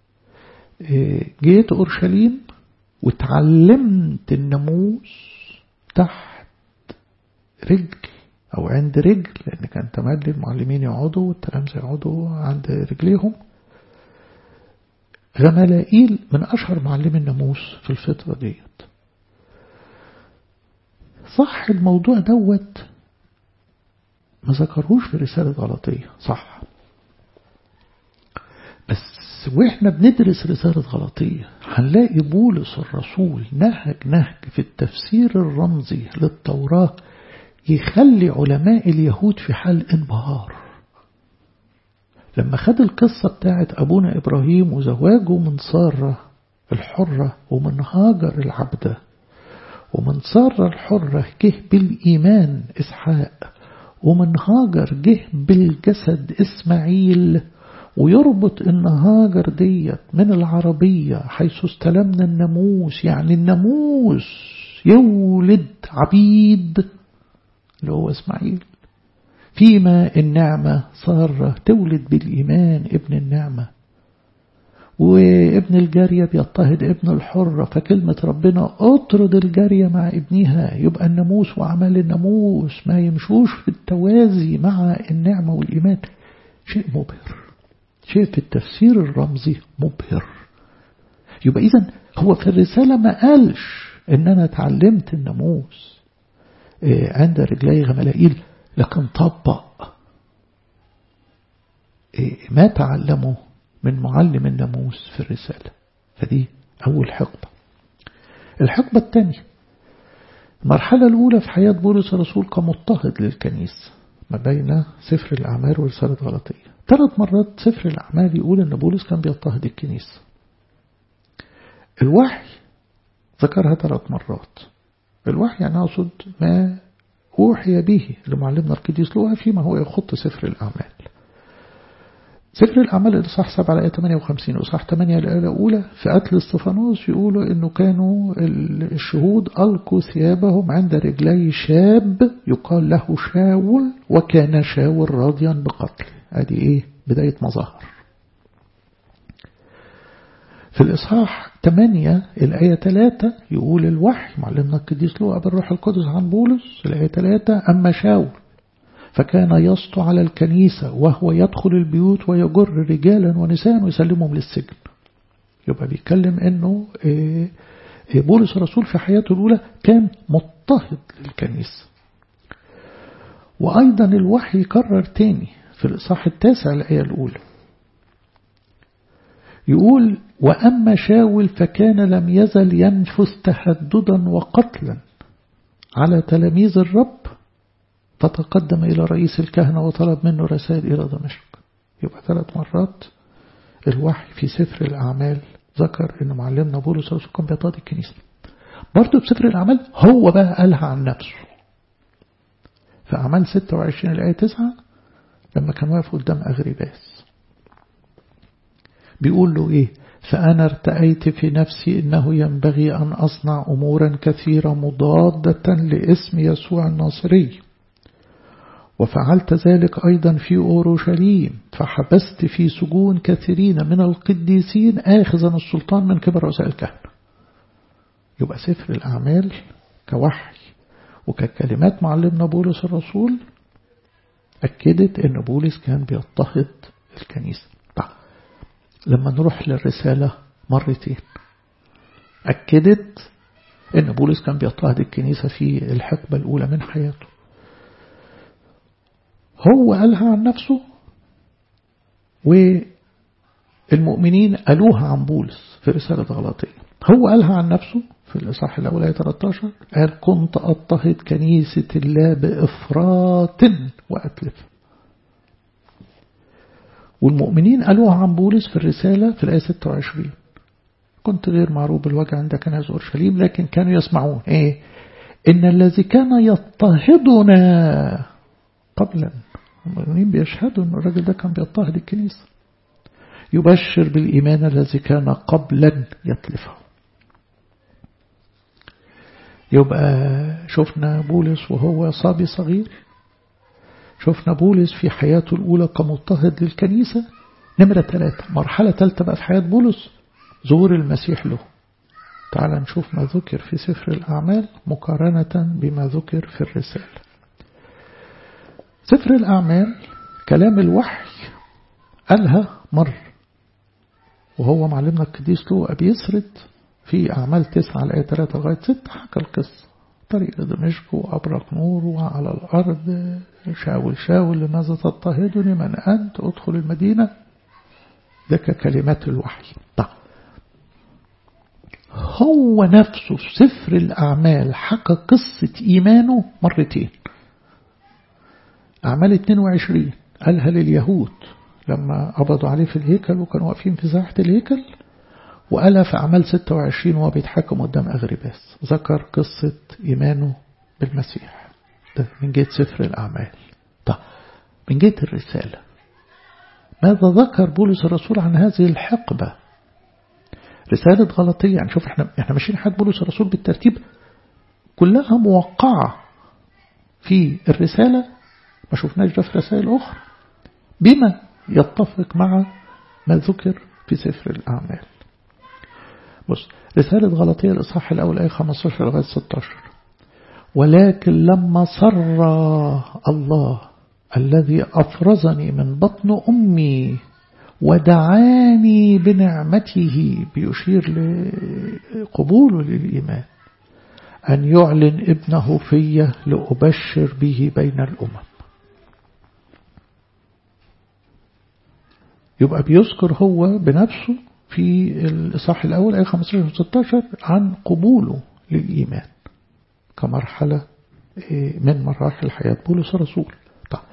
جيت أورشليم وتعلمت الناموس تحت رجل أو عند رجل لأن كان تملي المعلمين يقعدوا والتلامذة يقعدوا عند رجليهم غملائيل من أشهر معلم الناموس في الفترة ديت صح الموضوع دوت ما ذكرهوش في رسالة غلطية صح بس واحنا بندرس رسالة غلطية هنلاقي بولس الرسول نهج نهج في التفسير الرمزي للتوراة يخلي علماء اليهود في حال انبهار لما خد القصة بتاعت أبونا إبراهيم وزواجه من سارة الحرة ومن هاجر العبدة ومن سارة الحرة جه بالإيمان إسحاق ومن هاجر جه بالجسد إسماعيل ويربط إن هاجر ديت من العربية حيث استلمنا الناموس يعني الناموس يولد عبيد اللي هو إسماعيل فيما النعمة صار تولد بالإيمان ابن النعمة وابن الجارية بيضطهد ابن الحرة فكلمة ربنا اطرد الجارية مع ابنها يبقى الناموس وعمل الناموس ما يمشوش في التوازي مع النعمة والإيمان شيء مبهر شيء في التفسير الرمزي مبهر يبقى إذن هو في الرسالة ما قالش إن أنا تعلمت الناموس عند رجلي غملائيل لكن طبق ما تعلمه من معلم الناموس في الرسالة فدي أول حقبة الحقبة الثانية المرحلة الأولى في حياة بولس الرسول كمضطهد للكنيسة ما بين سفر الأعمال ورسالة غلطية ثلاث مرات سفر الأعمال يقول أن بولس كان بيضطهد الكنيسة الوحي ذكرها ثلاث مرات الوحي يعني أقصد ما أوحي به لمعلمنا القديس لوقا فيما هو يخط سفر الأعمال سفر الأعمال الإصحاح 7 الآية 58 وإصحاح 8 الآية الأولى في قتل استفانوس يقولوا إنه كانوا الشهود ألقوا ثيابهم عند رجلي شاب يقال له شاول وكان شاول راضيا بقتله أدي إيه بداية مظاهر في الإصحاح 8 الآية 3 يقول الوحي معلمنا القديس لوقا بالروح القدس عن بولس الآية 3 أما شاول فكان يسطو على الكنيسة وهو يدخل البيوت ويجر رجالا ونساء ويسلمهم للسجن يبقى بيتكلم انه بولس الرسول في حياته الأولى كان مضطهد للكنيسة وأيضا الوحي كرر تاني في الإصحاح التاسع الآية الأولى يقول وأما شاول فكان لم يزل ينفث تهددا وقتلا على تلاميذ الرب فتقدم إلى رئيس الكهنة وطلب منه رسائل إلى دمشق يبقى ثلاث مرات الوحي في سفر الأعمال ذكر أن معلمنا بولس الرسول كان بيطاد الكنيسة برضه في سفر الأعمال هو بقى قالها عن نفسه في أعمال 26 الآية 9 لما كان واقف قدام أغرباس بيقول له إيه فأنا ارتأيت في نفسي إنه ينبغي أن أصنع أمورا كثيرة مضادة لاسم يسوع الناصري وفعلت ذلك أيضا في أورشليم فحبست في سجون كثيرين من القديسين آخذا السلطان من كبر رؤساء الكهنة يبقى سفر الأعمال كوحي وككلمات معلمنا بولس الرسول أكدت أن بولس كان بيضطهد الكنيسة طيب لما نروح للرسالة مرتين أكدت أن بولس كان بيضطهد الكنيسة في الحقبة الأولى من حياته هو قالها عن نفسه والمؤمنين قالوها عن بولس في رسالة غلاطية هو قالها عن نفسه في الإصحاح الأول آية 13 قال كنت أضطهد كنيسة الله بإفراط وأتلف والمؤمنين قالوها عن بولس في الرسالة في الآية 26 كنت غير معروف بالوجه عند كنائس أورشليم لكن كانوا يسمعون إيه إن الذي كان يضطهدنا قبلا المؤمنين بيشهدوا أن الراجل ده كان بيضطهد الكنيسة يبشر بالإيمان الذي كان قبلا يتلفه يبقى شفنا بولس وهو صبي صغير شفنا بولس في حياته الأولى كمضطهد للكنيسة نمرة ثلاثة مرحلة ثالثة بقى في حياة بولس ظهور المسيح له تعال نشوف ما ذكر في سفر الأعمال مقارنة بما ذكر في الرسالة سفر الأعمال كلام الوحي قالها مر وهو معلمنا القديس له بيسرد في أعمال تسعة الآية 3 لغاية 6 حكى القصة طريق دمشق وأبرق نور وعلى الأرض شاول شاول لماذا تضطهدني من أنت أدخل المدينة ده ككلمات الوحي طيب هو نفسه في سفر الأعمال حكى قصة إيمانه مرتين أعمال 22 قالها لليهود لما قبضوا عليه في الهيكل وكانوا واقفين في ساحة الهيكل وقالها في أعمال 26 وهو بيتحكم قدام أغرباس ذكر قصة إيمانه بالمسيح ده من جهة سفر الأعمال طيب من جهة الرسالة ماذا ذكر بولس الرسول عن هذه الحقبة رسالة غلطية يعني شوف احنا احنا ماشيين حياة بولس الرسول بالترتيب كلها موقعة في الرسالة ما شفناش ده في رسائل أخرى بما يتفق مع ما ذكر في سفر الأعمال بص رسالة غلطية الإصحاح الأول آية 15 لغاية 16 ولكن لما سر الله الذي أفرزني من بطن أمي ودعاني بنعمته بيشير لقبوله للإيمان أن يعلن ابنه في لأبشر به بين الأمم يبقى بيذكر هو بنفسه في الإصحاح الأول آية 15 16 عن قبوله للإيمان كمرحلة من مراحل حياة بولس الرسول طيب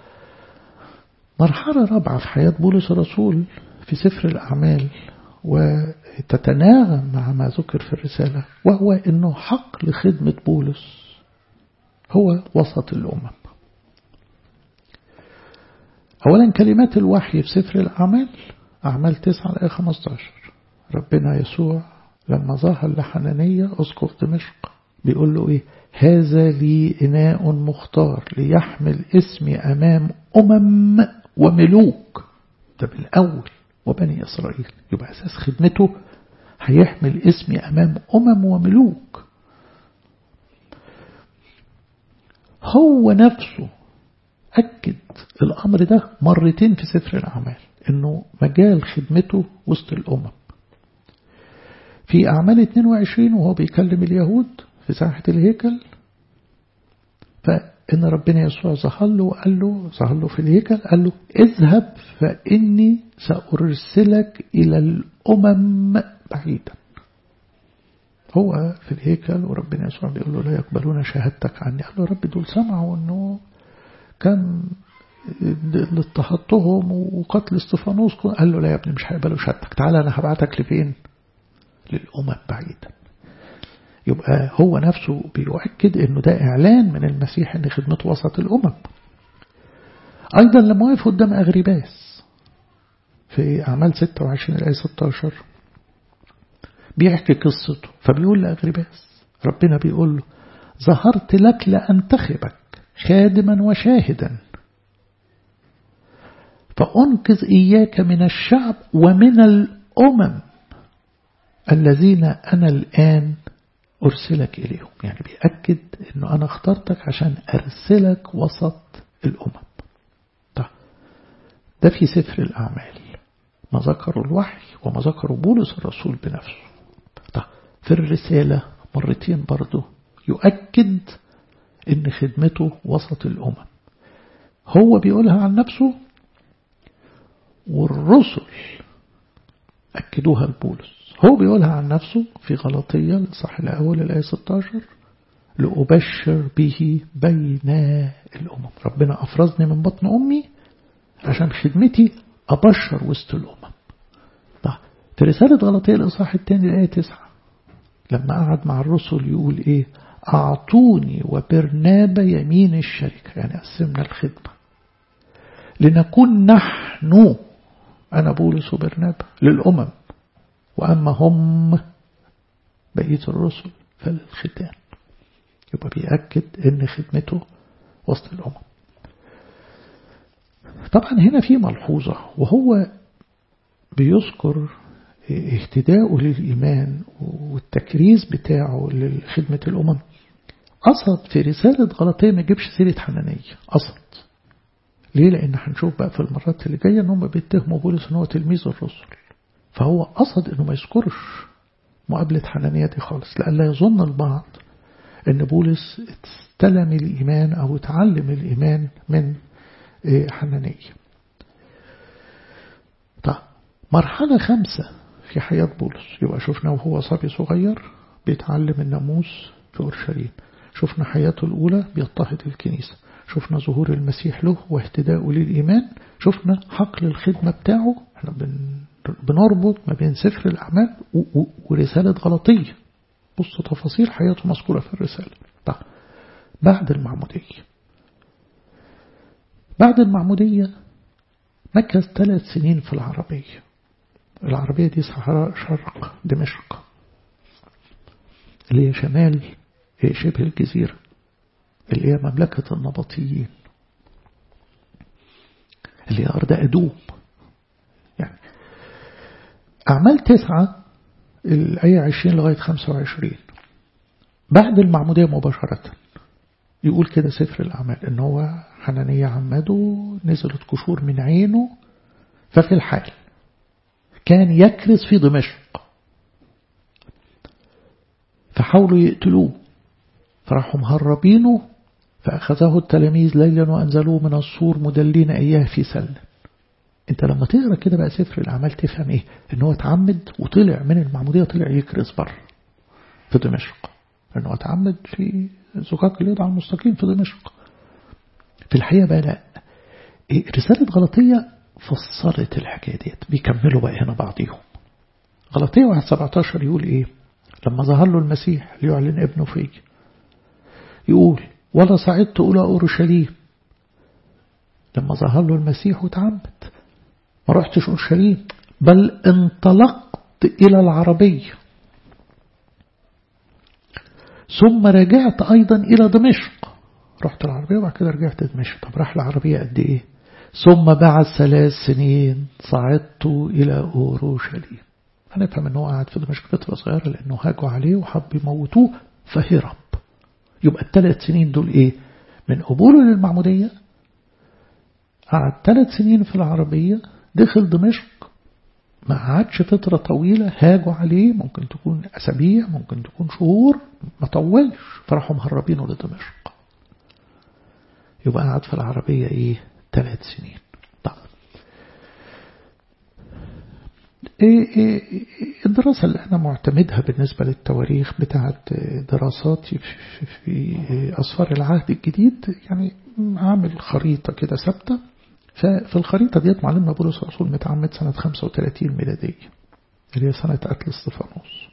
مرحلة رابعة في حياة بولس الرسول في سفر الأعمال وتتناغم مع ما ذكر في الرسالة وهو أنه حق لخدمة بولس هو وسط الأمم أولا كلمات الوحي في سفر الأعمال أعمال 9 الآية 15 ربنا يسوع لما ظهر لحنانية أسقف دمشق بيقول له إيه هذا لي إناء مختار ليحمل اسمي أمام أمم وملوك ده بالأول وبني إسرائيل يبقى أساس خدمته هيحمل اسمي أمام أمم وملوك هو نفسه أكد الأمر ده مرتين في سفر الأعمال أنه مجال خدمته وسط الأمم في أعمال 22 وهو بيكلم اليهود في ساحة الهيكل فإن ربنا يسوع ظهر له وقال له ظهر له في الهيكل قال له اذهب فإني سأرسلك إلى الأمم بعيدا هو في الهيكل وربنا يسوع بيقول له لا يقبلون شهادتك عني قال له رب دول سمعوا أنه كان اضطهدتهم وقتل استفانوس قال له لا يا ابني مش هيقبلوا شهادتك تعالى أنا هبعتك لفين للأمم بعيدا يبقى هو نفسه بيؤكد انه ده اعلان من المسيح ان خدمته وسط الامم أيضا لما وقف قدام أغرباس في أعمال 26 الآية 16 بيحكي قصته فبيقول لأغرباس ربنا بيقول له ظهرت لك لأنتخبك خادما وشاهدا فأنقذ إياك من الشعب ومن الأمم الذين أنا الآن أرسلك إليهم يعني بيأكد أنه أنا اخترتك عشان أرسلك وسط الأمم طيب ده في سفر الأعمال ما ذكروا الوحي وما ذكروا بولس الرسول بنفسه طيب في الرسالة مرتين برضه يؤكد أن خدمته وسط الأمم هو بيقولها عن نفسه والرسل أكدوها لبولس هو بيقولها عن نفسه في غلطية الصح الأول الآية 16 لأبشر به بين الأمم ربنا أفرزني من بطن أمي عشان خدمتي أبشر وسط الأمم طيب في رسالة غلطية الإصحاح الثاني الآية 9 لما قعد مع الرسل يقول إيه أعطوني وبرنابا يمين الشركة يعني قسمنا الخدمة لنكون نحن أنا بولس وبرنابا للأمم وأما هم بقية الرسل فالختان يبقى بيأكد أن خدمته وسط الأمم طبعا هنا في ملحوظة وهو بيذكر اهتداؤه للإيمان والتكريس بتاعه لخدمة الأمم قصد في رسالة غلطية ما يجيبش سيرة حنانية قصد ليه لأن هنشوف بقى في المرات اللي جاية ان هم بيتهموا بولس ان هو تلميذ الرسل فهو قصد انه ما يذكرش مقابلة حنانية دي خالص لألا يظن البعض ان بولس استلم الإيمان أو اتعلم الإيمان من حنانية طيب مرحلة خمسة في حياة بولس يبقى شفنا وهو صبي صغير بيتعلم الناموس في أورشليم شفنا حياته الأولى بيضطهد الكنيسة شفنا ظهور المسيح له واهتداءه للإيمان شفنا حقل الخدمة بتاعه احنا بنربط ما بين سفر الأعمال ورسالة غلطية بص تفاصيل حياته مذكورة في الرسالة طيب بعد المعمودية بعد المعمودية مكث ثلاث سنين في العربية العربية دي صحراء شرق دمشق اللي هي شمال شبه الجزيرة اللي هي مملكة النبطيين اللي هي أرض أدوم يعني أعمال تسعة الآية عشرين لغاية خمسة وعشرين بعد المعمودية مباشرة يقول كده سفر الأعمال إن هو حنانية عمده نزلت قشور من عينه ففي الحال كان يكرز في دمشق فحاولوا يقتلوه فراحوا مهربينه فأخذه التلاميذ ليلا وأنزلوه من السور مدلين إياه في سلة انت لما تقرأ كده بقى سفر الأعمال تفهم ايه ان هو اتعمد وطلع من المعمودية طلع يكرز بره في دمشق ان هو اتعمد في زقاق اليد على المستقيم في دمشق في الحقيقة بقى لا إيه رسالة غلطية فسرت الحكاية ديت بيكملوا بقى هنا بعضيهم غلطية واحد 17 يقول ايه لما ظهر له المسيح ليعلن ابنه فيه يقول ولا صعدت إلى أورشليم لما ظهر له المسيح وتعبد ما رحتش أورشليم بل انطلقت إلى العربية ثم رجعت أيضا إلى دمشق رحت العربية وبعد كده رجعت دمشق طب راح العربية قد إيه ثم بعد ثلاث سنين صعدت إلى أورشليم هنفهم أنه قاعد في دمشق فترة صغيرة لأنه هاجوا عليه وحب يموتوه فهرب يبقى الثلاث سنين دول إيه من قبوله للمعمودية قعد ثلاث سنين في العربية دخل دمشق ما قعدش فترة طويلة هاجوا عليه ممكن تكون أسابيع ممكن تكون شهور ما طولش فراحوا مهربينه لدمشق يبقى قعد في العربية إيه ثلاث سنين طب إيه إيه الدراسة اللي أنا معتمدها بالنسبة للتواريخ بتاعت دراساتي في, في أسفار العهد الجديد يعني عامل خريطة كده ثابتة ففي الخريطة ديت معلمنا بولس الرسول متعمد سنة 35 ميلادية اللي هي سنة قتل استفانوس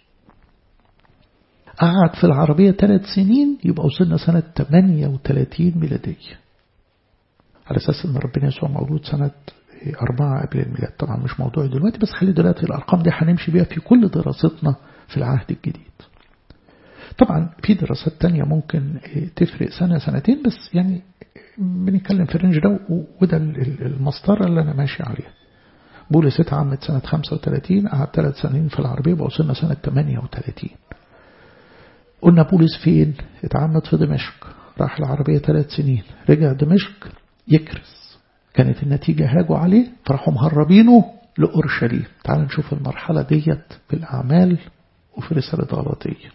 قعد في العربية ثلاث سنين يبقى وصلنا سنة 38 ميلادية على أساس أن ربنا يسوع مولود سنة أربعة قبل الميلاد طبعا مش موضوع دلوقتي بس خلي دلوقتي الأرقام دي هنمشي بيها في كل دراستنا في العهد الجديد طبعا في دراسات تانية ممكن تفرق سنة سنتين بس يعني بنتكلم في الرينج ده وده المسطرة اللي أنا ماشي عليها بولس اتعمد سنة 35 قعد ثلاث سنين في العربية وصلنا سنة 38 قلنا بولس فين اتعمد في دمشق راح العربية ثلاث سنين رجع دمشق يكرس كانت النتيجة هاجوا عليه فراحوا مهربينه لأورشليم تعال نشوف المرحلة ديت في الأعمال وفي رسالة غلطية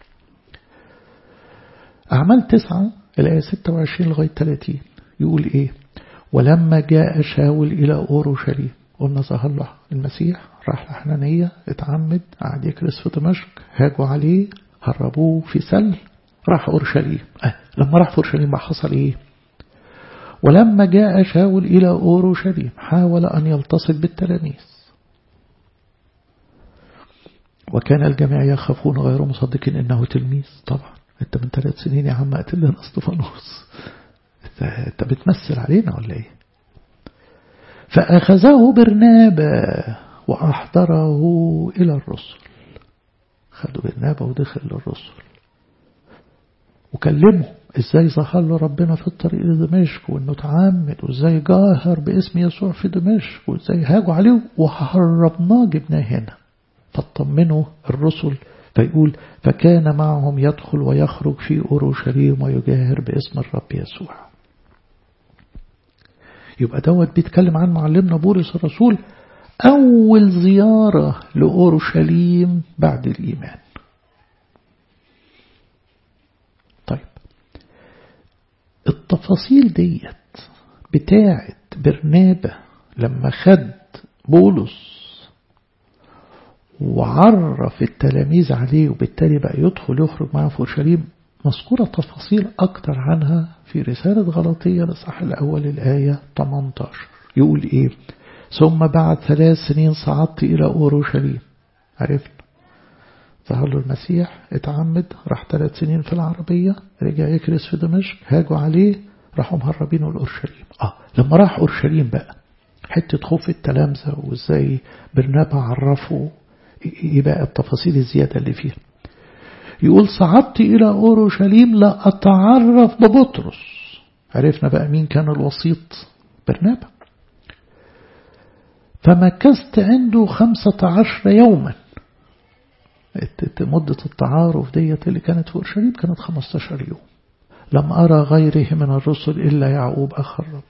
أعمال تسعة الآية 26 لغاية 30 يقول إيه ولما جاء شاول إلى أورشليم قلنا ظهر له المسيح راح لحنانية اتعمد قعد يكرس في دمشق هاجوا عليه هربوه في سل راح أورشليم أه لما راح في أورشليم بقى حصل إيه ولما جاء شاول إلى أورشليم حاول أن يلتصق بالتلاميذ وكان الجميع يخافون غير مصدقين إنه تلميذ طبعا أنت من ثلاث سنين يا عم قتل لنا اسطفانوس أنت بتمثل علينا ولا إيه فأخذه برنابا وأحضره إلى الرسل خدوا برنابا ودخل للرسل وكلمه ازاي ظهر له ربنا في الطريق لدمشق وانه اتعمد وازاي جاهر باسم يسوع في دمشق وازاي هاجوا عليه وهربناه جبناه هنا فاطمنوا الرسل فيقول فكان معهم يدخل ويخرج في أورشليم ويجاهر باسم الرب يسوع يبقى دوت بيتكلم عن معلمنا بولس الرسول أول زيارة لأورشليم بعد الإيمان طيب التفاصيل ديت بتاعت برنابة لما خد بولس وعرف التلاميذ عليه وبالتالي بقى يدخل يخرج معه في أورشليم مذكورة تفاصيل أكتر عنها في رسالة غلطية لصح الأول الآية 18 يقول إيه ثم بعد ثلاث سنين صعدت إلى أورشليم عرفنا ظهر له المسيح اتعمد راح ثلاث سنين في العربية رجع يكرس في دمشق هاجوا عليه راحوا مهربينه لأورشليم آه لما راح أورشليم بقى حتة خوف التلامذة وازاي برنابا عرفوا ايه بقى التفاصيل الزيادة اللي فيها يقول صعدت إلى أورشليم لا أتعرف ببطرس عرفنا بقى مين كان الوسيط برنابا فمكثت عنده خمسة عشر يوما مدة التعارف ديت اللي كانت في أورشليم كانت 15 يوم لم أرى غيره من الرسل إلا يعقوب أخ الرب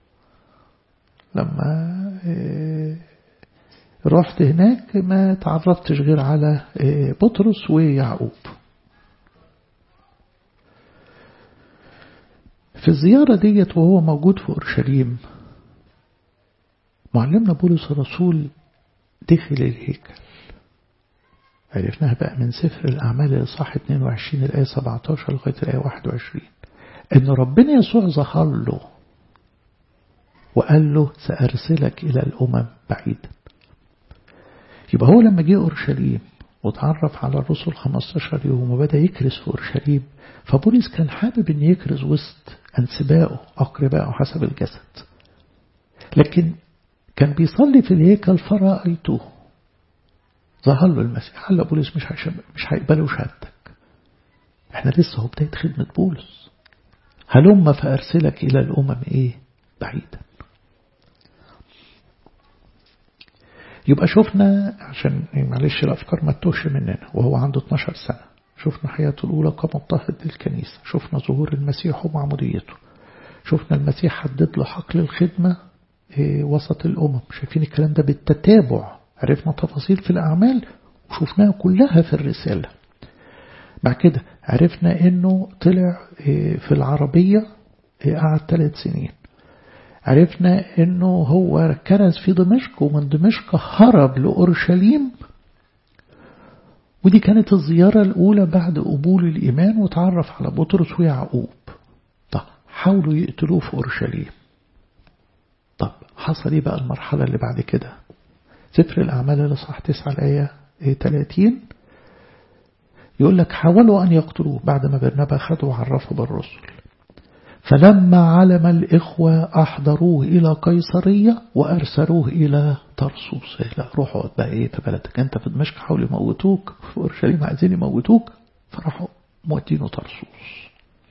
لما رحت هناك ما تعرفتش غير على بطرس ويعقوب في الزيارة ديت وهو موجود في أورشليم معلمنا بولس الرسول دخل الهيكل عرفناها بقى من سفر الأعمال الإصحاح 22 الآية 17 لغاية الآية 21 إن ربنا يسوع ظهر له وقال له سأرسلك إلى الأمم بعيدا يبقى هو لما جه أورشليم وتعرف على الرسل 15 يوم وبدأ يكرس في أورشليم فبولس كان حابب أن يكرس وسط أنسبائه أقربائه حسب الجسد لكن كان بيصلي في الهيكل فرأيته ظهر له المسيح قال له بولس مش مش هيقبلوا شهادتك احنا لسه هو بداية خدمة بولس هلم فأرسلك إلى الأمم إيه بعيدا يبقى شفنا عشان معلش الأفكار ما تتوهش مننا وهو عنده 12 سنة شفنا حياته الأولى كمضطهد للكنيسة شفنا ظهور المسيح ومعموديته شفنا المسيح حدد له حقل الخدمة وسط الأمم شايفين الكلام ده بالتتابع عرفنا تفاصيل في الأعمال وشفناها كلها في الرسالة بعد كده عرفنا انه طلع في العربية قعد ثلاث سنين عرفنا انه هو كرز في دمشق ومن دمشق هرب لأورشليم ودي كانت الزيارة الأولى بعد قبول الإيمان وتعرف على بطرس ويعقوب طب حاولوا يقتلوه في أورشليم طب حصل ايه بقى المرحلة اللي بعد كده سفر الأعمال اللي صح 9 الآية 30 يقول لك حاولوا أن يقتلوه بعد ما برنابا خدوا وعرفوا بالرسل فلما علم الإخوة أحضروه إلى قيصرية وأرسلوه إلى طرسوس لا روحوا بقى إيه في بلدك أنت في دمشق حاولوا يموتوك في أورشليم عايزين يموتوك فراحوا مودينه طرسوس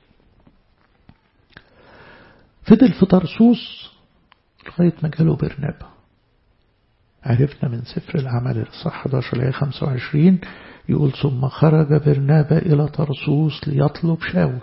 فضل في طرسوس لغاية ما جاله برنابا عرفنا من سفر العمل الصح 11 لآية 25 يقول ثم خرج برنابا إلى طرسوس ليطلب شاول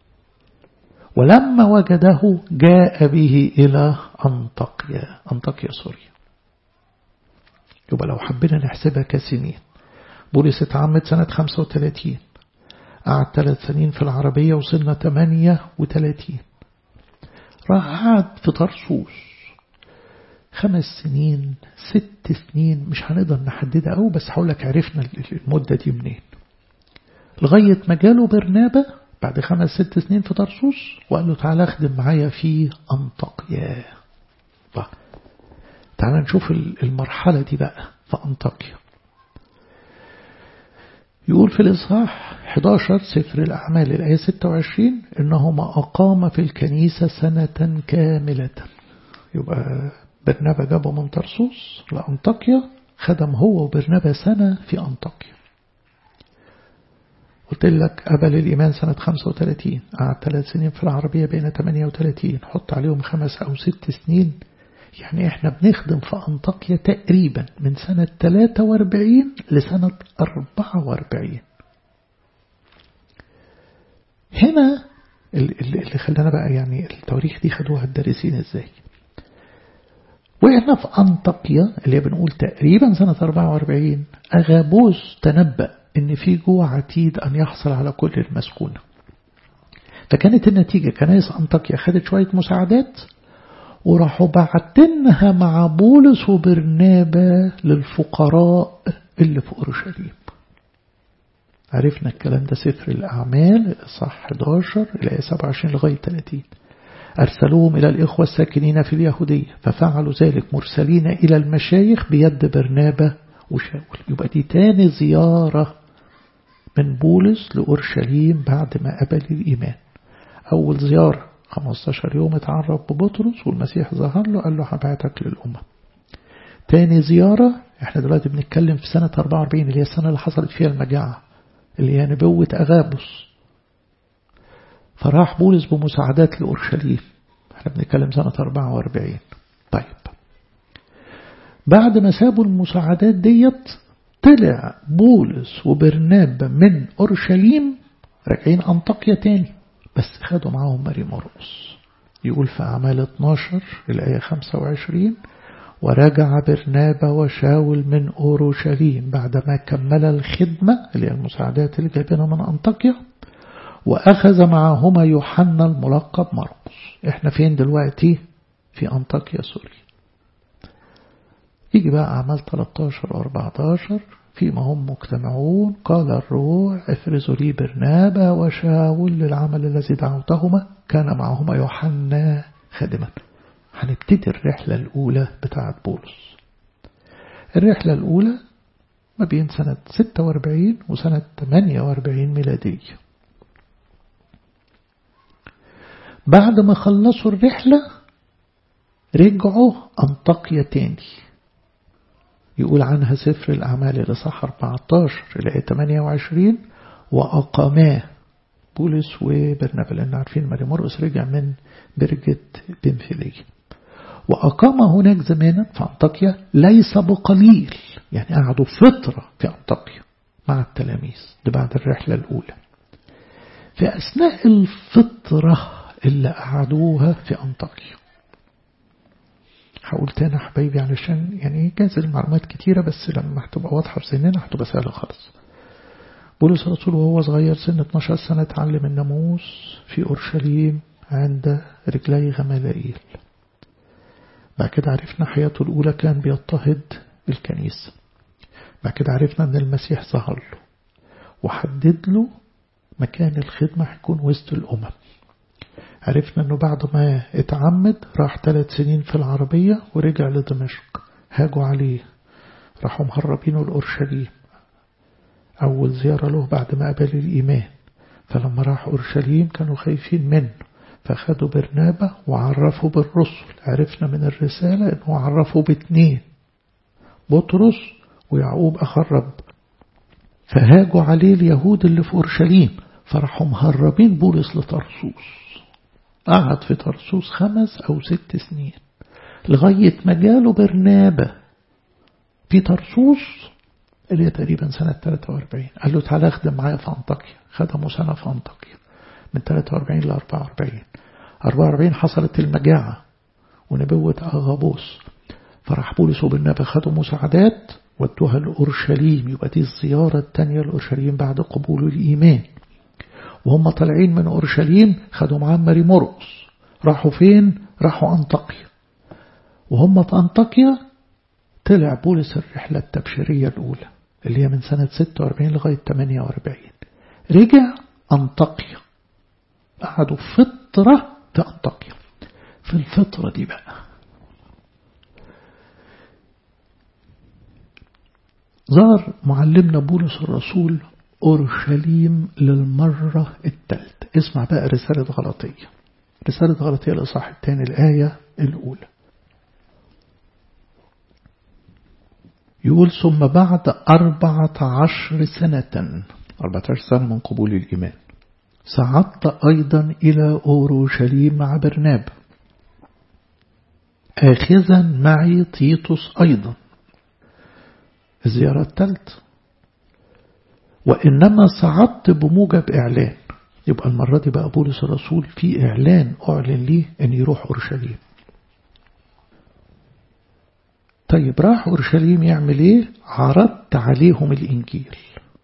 ولما وجده جاء به إلى أنطاكيا أنطاكيا سوريا يبقى لو حبينا نحسبها كسنين بولس اتعمد سنة 35 قعد ثلاث سنين في العربية وصلنا 38 راح قعد في طرسوس خمس سنين ست سنين مش هنقدر نحددها أو بس هقول لك عرفنا المدة دي منين لغاية ما جاله برنابا بعد خمس ست سنين في طرسوس وقال له تعالى اخدم معايا في أنطاكيا تعالى نشوف المرحلة دي بقى في أنطاكيا يقول في الإصحاح 11 سفر الأعمال الآية 26 إنهما أقام في الكنيسة سنة كاملة يبقى برنابا جابه من طرسوس لأنطاكيا خدم هو وبرنابا سنة في أنطاكيا قلت لك قبل الإيمان سنة 35 قعد ثلاث سنين في العربية بين 38 حط عليهم خمس أو ست سنين يعني احنا بنخدم في أنطاكيا تقريبا من سنة 43 لسنة 44 هنا اللي خلانا بقى يعني التواريخ دي خدوها الدارسين ازاي وإحنا في أنطاكيا اللي بنقول تقريبا سنة 44 أغابوس تنبأ إن في جوع عتيد أن يحصل على كل المسكونة فكانت النتيجة كنائس أنطاكيا خدت شوية مساعدات وراحوا بعتنها مع بولس وبرنابا للفقراء اللي في أورشليم عرفنا الكلام ده سفر الأعمال صح 11 إلى 27 لغاية 30 أرسلوهم إلى الإخوة الساكنين في اليهودية ففعلوا ذلك مرسلين إلى المشايخ بيد برنابا وشاول يبقى دي تاني زيارة من بولس لأورشليم بعد ما قبل الإيمان أول زيارة 15 يوم اتعرف ببطرس والمسيح ظهر له قال له هبعتك للأمة تاني زيارة احنا دلوقتي بنتكلم في سنة 44 اللي هي السنة اللي حصلت فيها المجاعة اللي هي نبوة أغابس فراح بولس بمساعدات لأورشليم احنا بنتكلم سنة 44 طيب بعد ما سابوا المساعدات ديت طلع بولس وبرنابا من أورشليم راجعين أنطاكيا تاني بس خدوا معاهم ماري مرقس يقول في أعمال 12 الآية 25 ورجع برنابا وشاول من أورشليم بعدما كمل الخدمة اللي هي المساعدات اللي جايبينها من أنطاكيا وأخذ معهما يوحنا الملقب مرقس احنا فين دلوقتي في أنطاكيا سوريا يجي بقى أعمال 13 و14 فيما هم مجتمعون قال الروح افرزوا لي برنابا وشاول للعمل الذي دعوتهما كان معهما يوحنا خادما هنبتدي الرحلة الأولى بتاعة بولس الرحلة الأولى ما بين سنة 46 وسنة 48 ميلادية بعد ما خلصوا الرحلة رجعوا أنطاكيا تاني يقول عنها سفر الأعمال الإصحاح 14 إلى 28 وأقاماه بولس وبرنابا لأن عارفين ماري مرقس رجع من برجة بنفيلية وأقام هناك زمانا في أنطاكيا ليس بقليل يعني قعدوا فترة في أنطاكيا مع التلاميذ ده بعد الرحلة الأولى في أثناء الفترة اللي قعدوها في أنطاكيا هقول تاني حبايبي علشان يعني جاز المعلومات كتيرة بس لما هتبقى واضحة في سننا هتبقى سهلة خالص بولس الرسول وهو صغير سن 12 سنة اتعلم الناموس في أورشليم عند رجلي غمالائيل بعد كده عرفنا حياته الأولى كان بيضطهد الكنيسة بعد كده عرفنا أن المسيح ظهر له وحدد له مكان الخدمة هيكون وسط الأمم عرفنا أنه بعد ما اتعمد راح ثلاث سنين في العربية ورجع لدمشق هاجوا عليه راحوا مهربينه لأورشليم أول زيارة له بعد ما قبل الإيمان فلما راح أورشليم كانوا خايفين منه فخدوا برنابة وعرفوا بالرسل عرفنا من الرسالة أنه عرفوا باثنين بطرس ويعقوب أخر رب فهاجوا عليه اليهود اللي في أورشليم فراحوا مهربين بولس لطرسوس قعد في طرسوس خمس أو ست سنين لغاية ما جاله برنابة في طرسوس اللي هي تقريبا سنة 43 قال له تعالى اخدم معايا في أنطاكيا خدموا سنة في أنطاكيا من 43 ل 44 44 حصلت المجاعة ونبوة أغابوس فراح بولس وبرنابا خدوا مساعدات ودوها لأورشليم يبقى دي الزيارة الثانية لأورشليم بعد قبول الإيمان وهم طالعين من أورشليم خدوا معاهم ماري مرقس راحوا فين؟ راحوا أنطاكيا وهم في أنطاكيا طلع بولس الرحلة التبشيرية الأولى اللي هي من سنة 46 لغاية 48 رجع أنطاكيا قعدوا فترة في أنطاكيا في الفترة دي بقى زار معلمنا بولس الرسول أورشليم للمرة الثالثة اسمع بقى رسالة غلطية رسالة غلطية الإصحاح الثاني الآية الأولى يقول ثم بعد أربعة عشر سنة أربعة عشر سنة من قبول الإيمان صعدت أيضا إلى أورشليم مع برناب آخذا معي تيتوس أيضا الزيارة الثالثة وإنما صعدت بموجب إعلان يبقى المرة دي بقى بولس الرسول في إعلان أعلن ليه أن يروح أورشليم طيب راح أورشليم يعمل إيه عرضت عليهم الإنجيل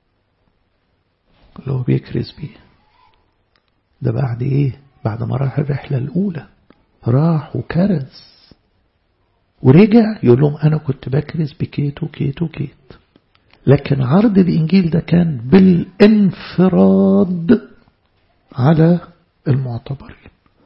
اللي هو بيكرز بيه ده بعد إيه بعد ما راح الرحلة الأولى راح وكرز ورجع يقول لهم أنا كنت بكرز بكيت وكيت وكيت لكن عرض الإنجيل ده كان بالانفراد على المعتبرين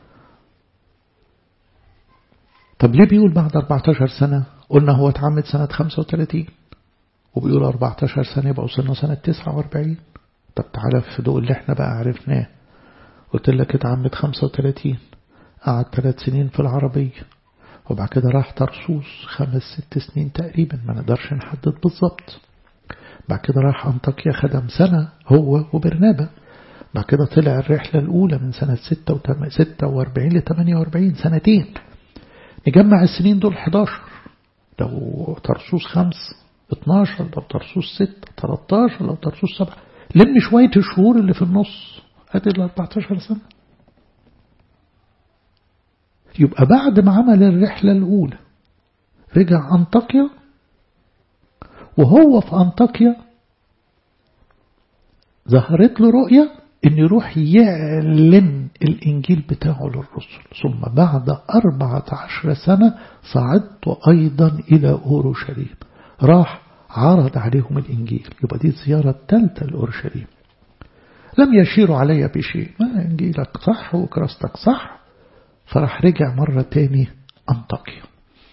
طب ليه بيقول بعد 14 سنة قلنا هو اتعمد سنة 35 وبيقول 14 سنة يبقى وصلنا سنة 49 طب تعالى في ضوء اللي احنا بقى عرفناه قلت لك اتعمد 35 قعد ثلاث سنين في العربية وبعد كده راح طرسوس خمس ست سنين تقريبا ما نقدرش نحدد بالظبط بعد كده راح أنطاكيا خدم سنة هو وبرنابا بعد كده طلع الرحلة الأولى من سنة 46 ل 48 سنتين نجمع السنين دول 11 لو طرسوس خمس 12 لو طرسوس 6 13 لو طرسوس 7 لم شوية الشهور اللي في النص ادي ال 14 سنة يبقى بعد ما عمل الرحلة الأولى رجع أنطاكيا وهو في أنطاكيا ظهرت له رؤية إن يروح يعلن الإنجيل بتاعه للرسل ثم بعد أربعة عشر سنة صعدت أيضا إلى أورشليم راح عرض عليهم الإنجيل يبقى دي الزيارة الثالثة لأورشليم لم يشيروا علي بشيء ما إنجيلك صح وكراستك صح فراح رجع مرة تاني أنطاكيا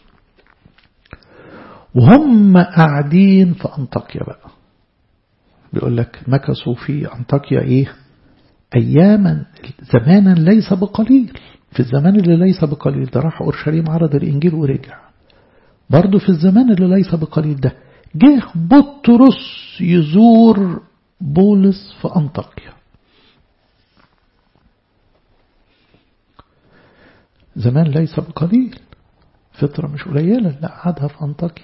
وهم قاعدين في أنطاكيا بقى بيقول لك مكثوا في أنطاكيا إيه أياما زمانا ليس بقليل في الزمان اللي ليس بقليل ده راح أورشليم عرض الإنجيل ورجع برضه في الزمان اللي ليس بقليل ده جه بطرس يزور بولس في أنطاكيا زمان ليس بقليل فترة مش قليلة لا قعدها في أنطاكيا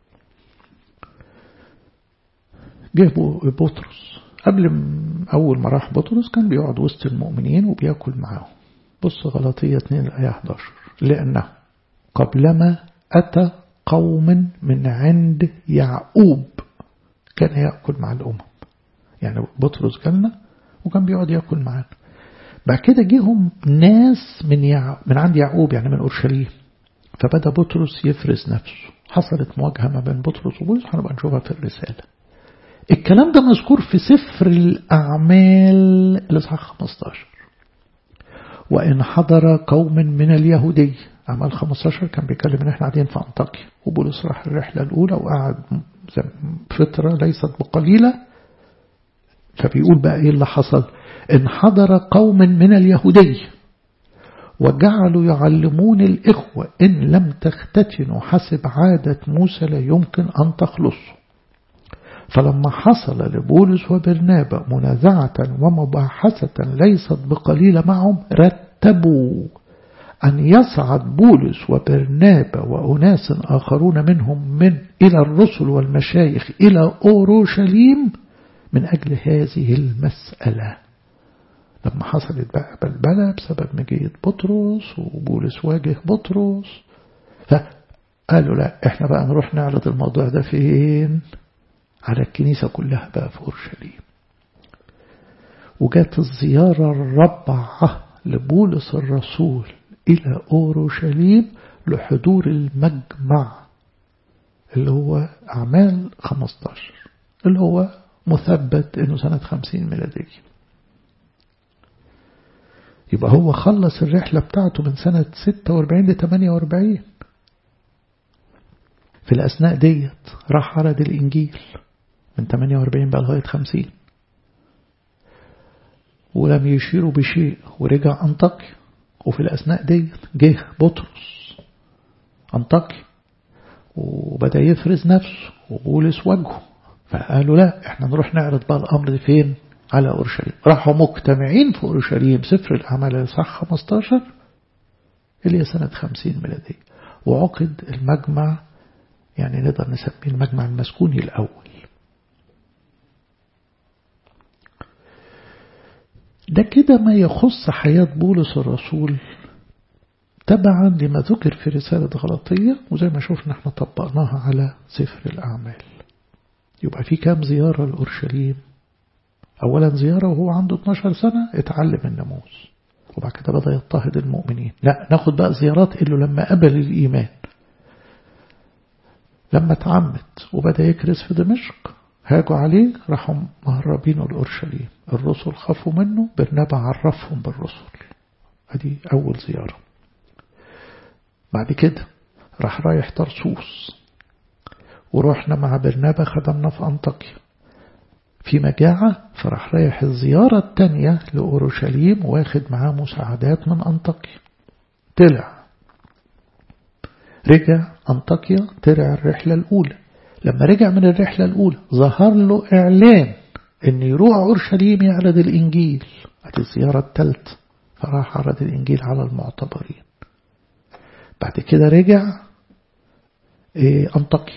جه بطرس قبل أول ما راح بطرس كان بيقعد وسط المؤمنين وبياكل معاهم بص غلطية 2 الآية 11 لأنه قبلما أتى قوم من عند يعقوب كان يأكل مع الأمم يعني بطرس جالنا وكان بيقعد يأكل معانا بعد كده جيهم ناس من يع... من عند يعقوب يعني من أورشليم فبدأ بطرس يفرز نفسه حصلت مواجهة ما بين بطرس وبولس هنبقى نشوفها في الرسالة الكلام ده مذكور في سفر الأعمال الإصحاح 15 وإن حضر قوم من اليهودية أعمال 15 كان بيتكلم إن إحنا قاعدين في أنطاكيا وبولس راح الرحلة الأولى وقعد فترة ليست بقليلة فبيقول بقى إيه اللي حصل إن حضر قوم من اليهودية وجعلوا يعلمون الإخوة إن لم تختتنوا حسب عادة موسى لا يمكن أن تخلصوا فلما حصل لبولس وبرنابا منازعة ومباحثة ليست بقليلة معهم رتبوا أن يصعد بولس وبرنابا وأناس آخرون منهم من إلى الرسل والمشايخ إلى أورشليم من أجل هذه المسألة لما حصلت بقى بلبلة بسبب مجيء بطرس وبولس واجه بطرس فقالوا لا احنا بقى نروح نعرض الموضوع ده فين على الكنيسة كلها بقى في أورشليم وجات الزيارة الرابعة لبولس الرسول إلى أورشليم لحضور المجمع اللي هو أعمال 15 اللي هو مثبت إنه سنة 50 ميلادية يبقى هو خلص الرحلة بتاعته من سنة 46 ل 48 في الأثناء ديت راح عرض الإنجيل من 48 بقى لغاية 50 ولم يشيروا بشيء ورجع أنطاكيا وفي الأثناء ديت جه بطرس أنطاكيا وبدأ يفرز نفسه وبولس وجهه فقالوا لا احنا نروح نعرض بقى الأمر ده فين على أورشليم راحوا مجتمعين في أورشليم سفر الأعمال صح 15 اللي هي سنة 50 ميلادية وعقد المجمع يعني نقدر نسميه المجمع المسكوني الأول ده كده ما يخص حياة بولس الرسول تبعا لما ذكر في رسالة غلطية وزي ما شفنا احنا طبقناها على سفر الأعمال يبقى في كام زيارة لأورشليم أولا زيارة وهو عنده 12 سنة اتعلم الناموس وبعد كده بدأ يضطهد المؤمنين لا ناخد بقى زيارات إله لما قبل الإيمان لما اتعمد وبدأ يكرس في دمشق هاجوا عليه راحوا مهربينه لأورشليم الرسل خافوا منه برنابا عرفهم بالرسل ادي أول زيارة بعد كده راح رايح طرسوس ورحنا مع برنابا خدمنا في أنطاكيا في مجاعة فراح رايح الزيارة التانية لأورشليم واخد معاه مساعدات من أنطاكيا طلع رجع أنطاكيا طلع الرحلة الأولى لما رجع من الرحلة الأولى ظهر له إعلان أن يروح أورشليم يعرض الإنجيل هذه الزيارة الثالثة فراح عرض الإنجيل على المعتبرين بعد كده رجع إيه أنطاكيا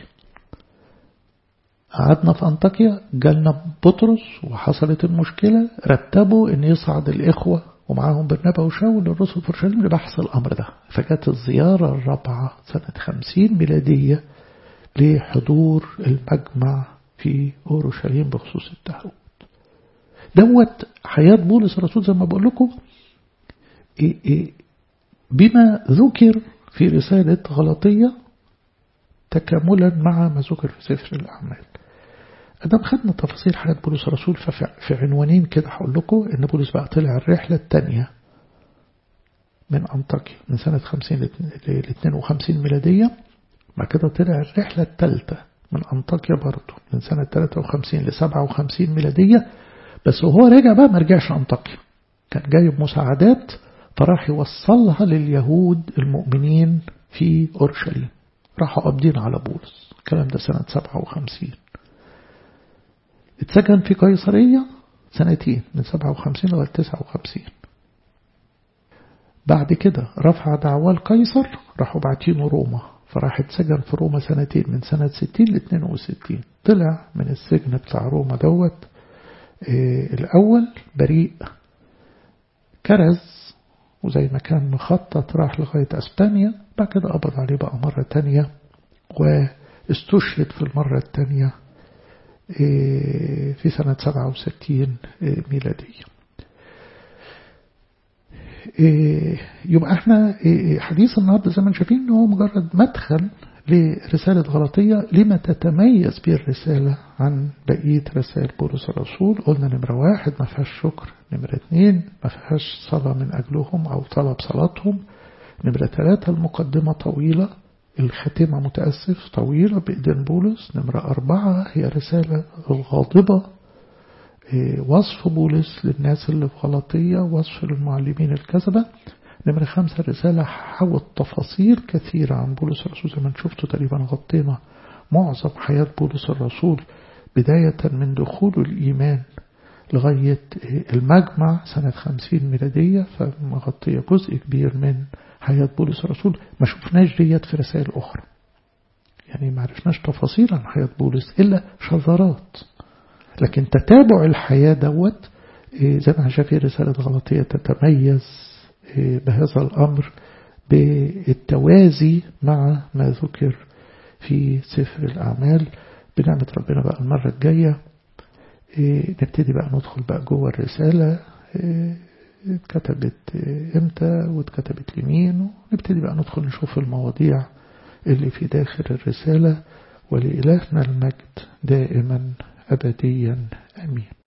قعدنا في أنطاكيا جالنا بطرس وحصلت المشكلة رتبوا أن يصعد الإخوة ومعاهم برنابا وشاول الرسل في أورشليم لبحث الأمر ده فجت الزيارة الرابعة سنة خمسين ميلادية لحضور المجمع في أورشليم بخصوص التهوت دوت حياة بولس الرسول زي ما بقول لكم بما ذكر في رسالة غلطية تكاملا مع ما ذكر في سفر الأعمال أدام خدنا تفاصيل حياة بولس الرسول ففي عنوانين كده هقول لكم إن بولس بقى طلع الرحلة الثانية من أنطاكيا من سنة 50 ل 52 ميلادية بعد كده طلع الرحلة الثالثة من أنطاكيا برضه من سنة 53 ل 57 ميلادية بس وهو راجع بقى ما رجعش أنطاكيا كان جايب مساعدات فراح يوصلها لليهود المؤمنين في أورشليم راحوا قابضين على بولس الكلام ده سنة 57 اتسجن في قيصرية سنتين من 57 لغاية 59 بعد كده رفع دعوى القيصر راحوا باعتينه روما فراح اتسجن في روما سنتين من سنة 60 ل 62 طلع من السجن بتاع روما دوت اه الأول بريء كرز وزي ما كان مخطط راح لغاية أسبانيا بعد كده قبض عليه بقى مرة تانية واستشهد في المرة التانية اه في سنة 67 اه ميلادية يبقى احنا حديث النهارده زي ما شايفين ان هو مجرد مدخل لرسالة غلطية لما تتميز به الرسالة عن بقية رسائل بولس الرسول قلنا نمرة واحد ما فيهاش شكر نمرة اتنين ما فيهاش صلاة من أجلهم أو طلب صلاتهم نمرة ثلاثة المقدمة طويلة الخاتمة متأسف طويلة بإيدين بولس نمرة أربعة هي رسالة الغاضبة وصف بولس للناس اللي في غلطية وصف للمعلمين الكذبة نمرة خمسة الرسالة حوت تفاصيل كثيرة عن بولس الرسول زي ما شفتوا تقريبا غطينا معظم حياة بولس الرسول بداية من دخوله الإيمان لغاية المجمع سنة خمسين ميلادية فمغطية جزء كبير من حياة بولس الرسول ما شفناش ديت في رسائل أخرى يعني ما عرفناش تفاصيل عن حياة بولس إلا شذرات لكن تتابع الحياة دوت زي ما شاف في رسالة غلطية تتميز بهذا الأمر بالتوازي مع ما ذكر في سفر الأعمال بنعمة ربنا بقى المرة الجاية نبتدي بقى ندخل بقى جوه الرسالة اتكتبت امتى واتكتبت لمين ونبتدي بقى ندخل نشوف المواضيع اللي في داخل الرسالة ولإلهنا المجد دائما أبديا أمين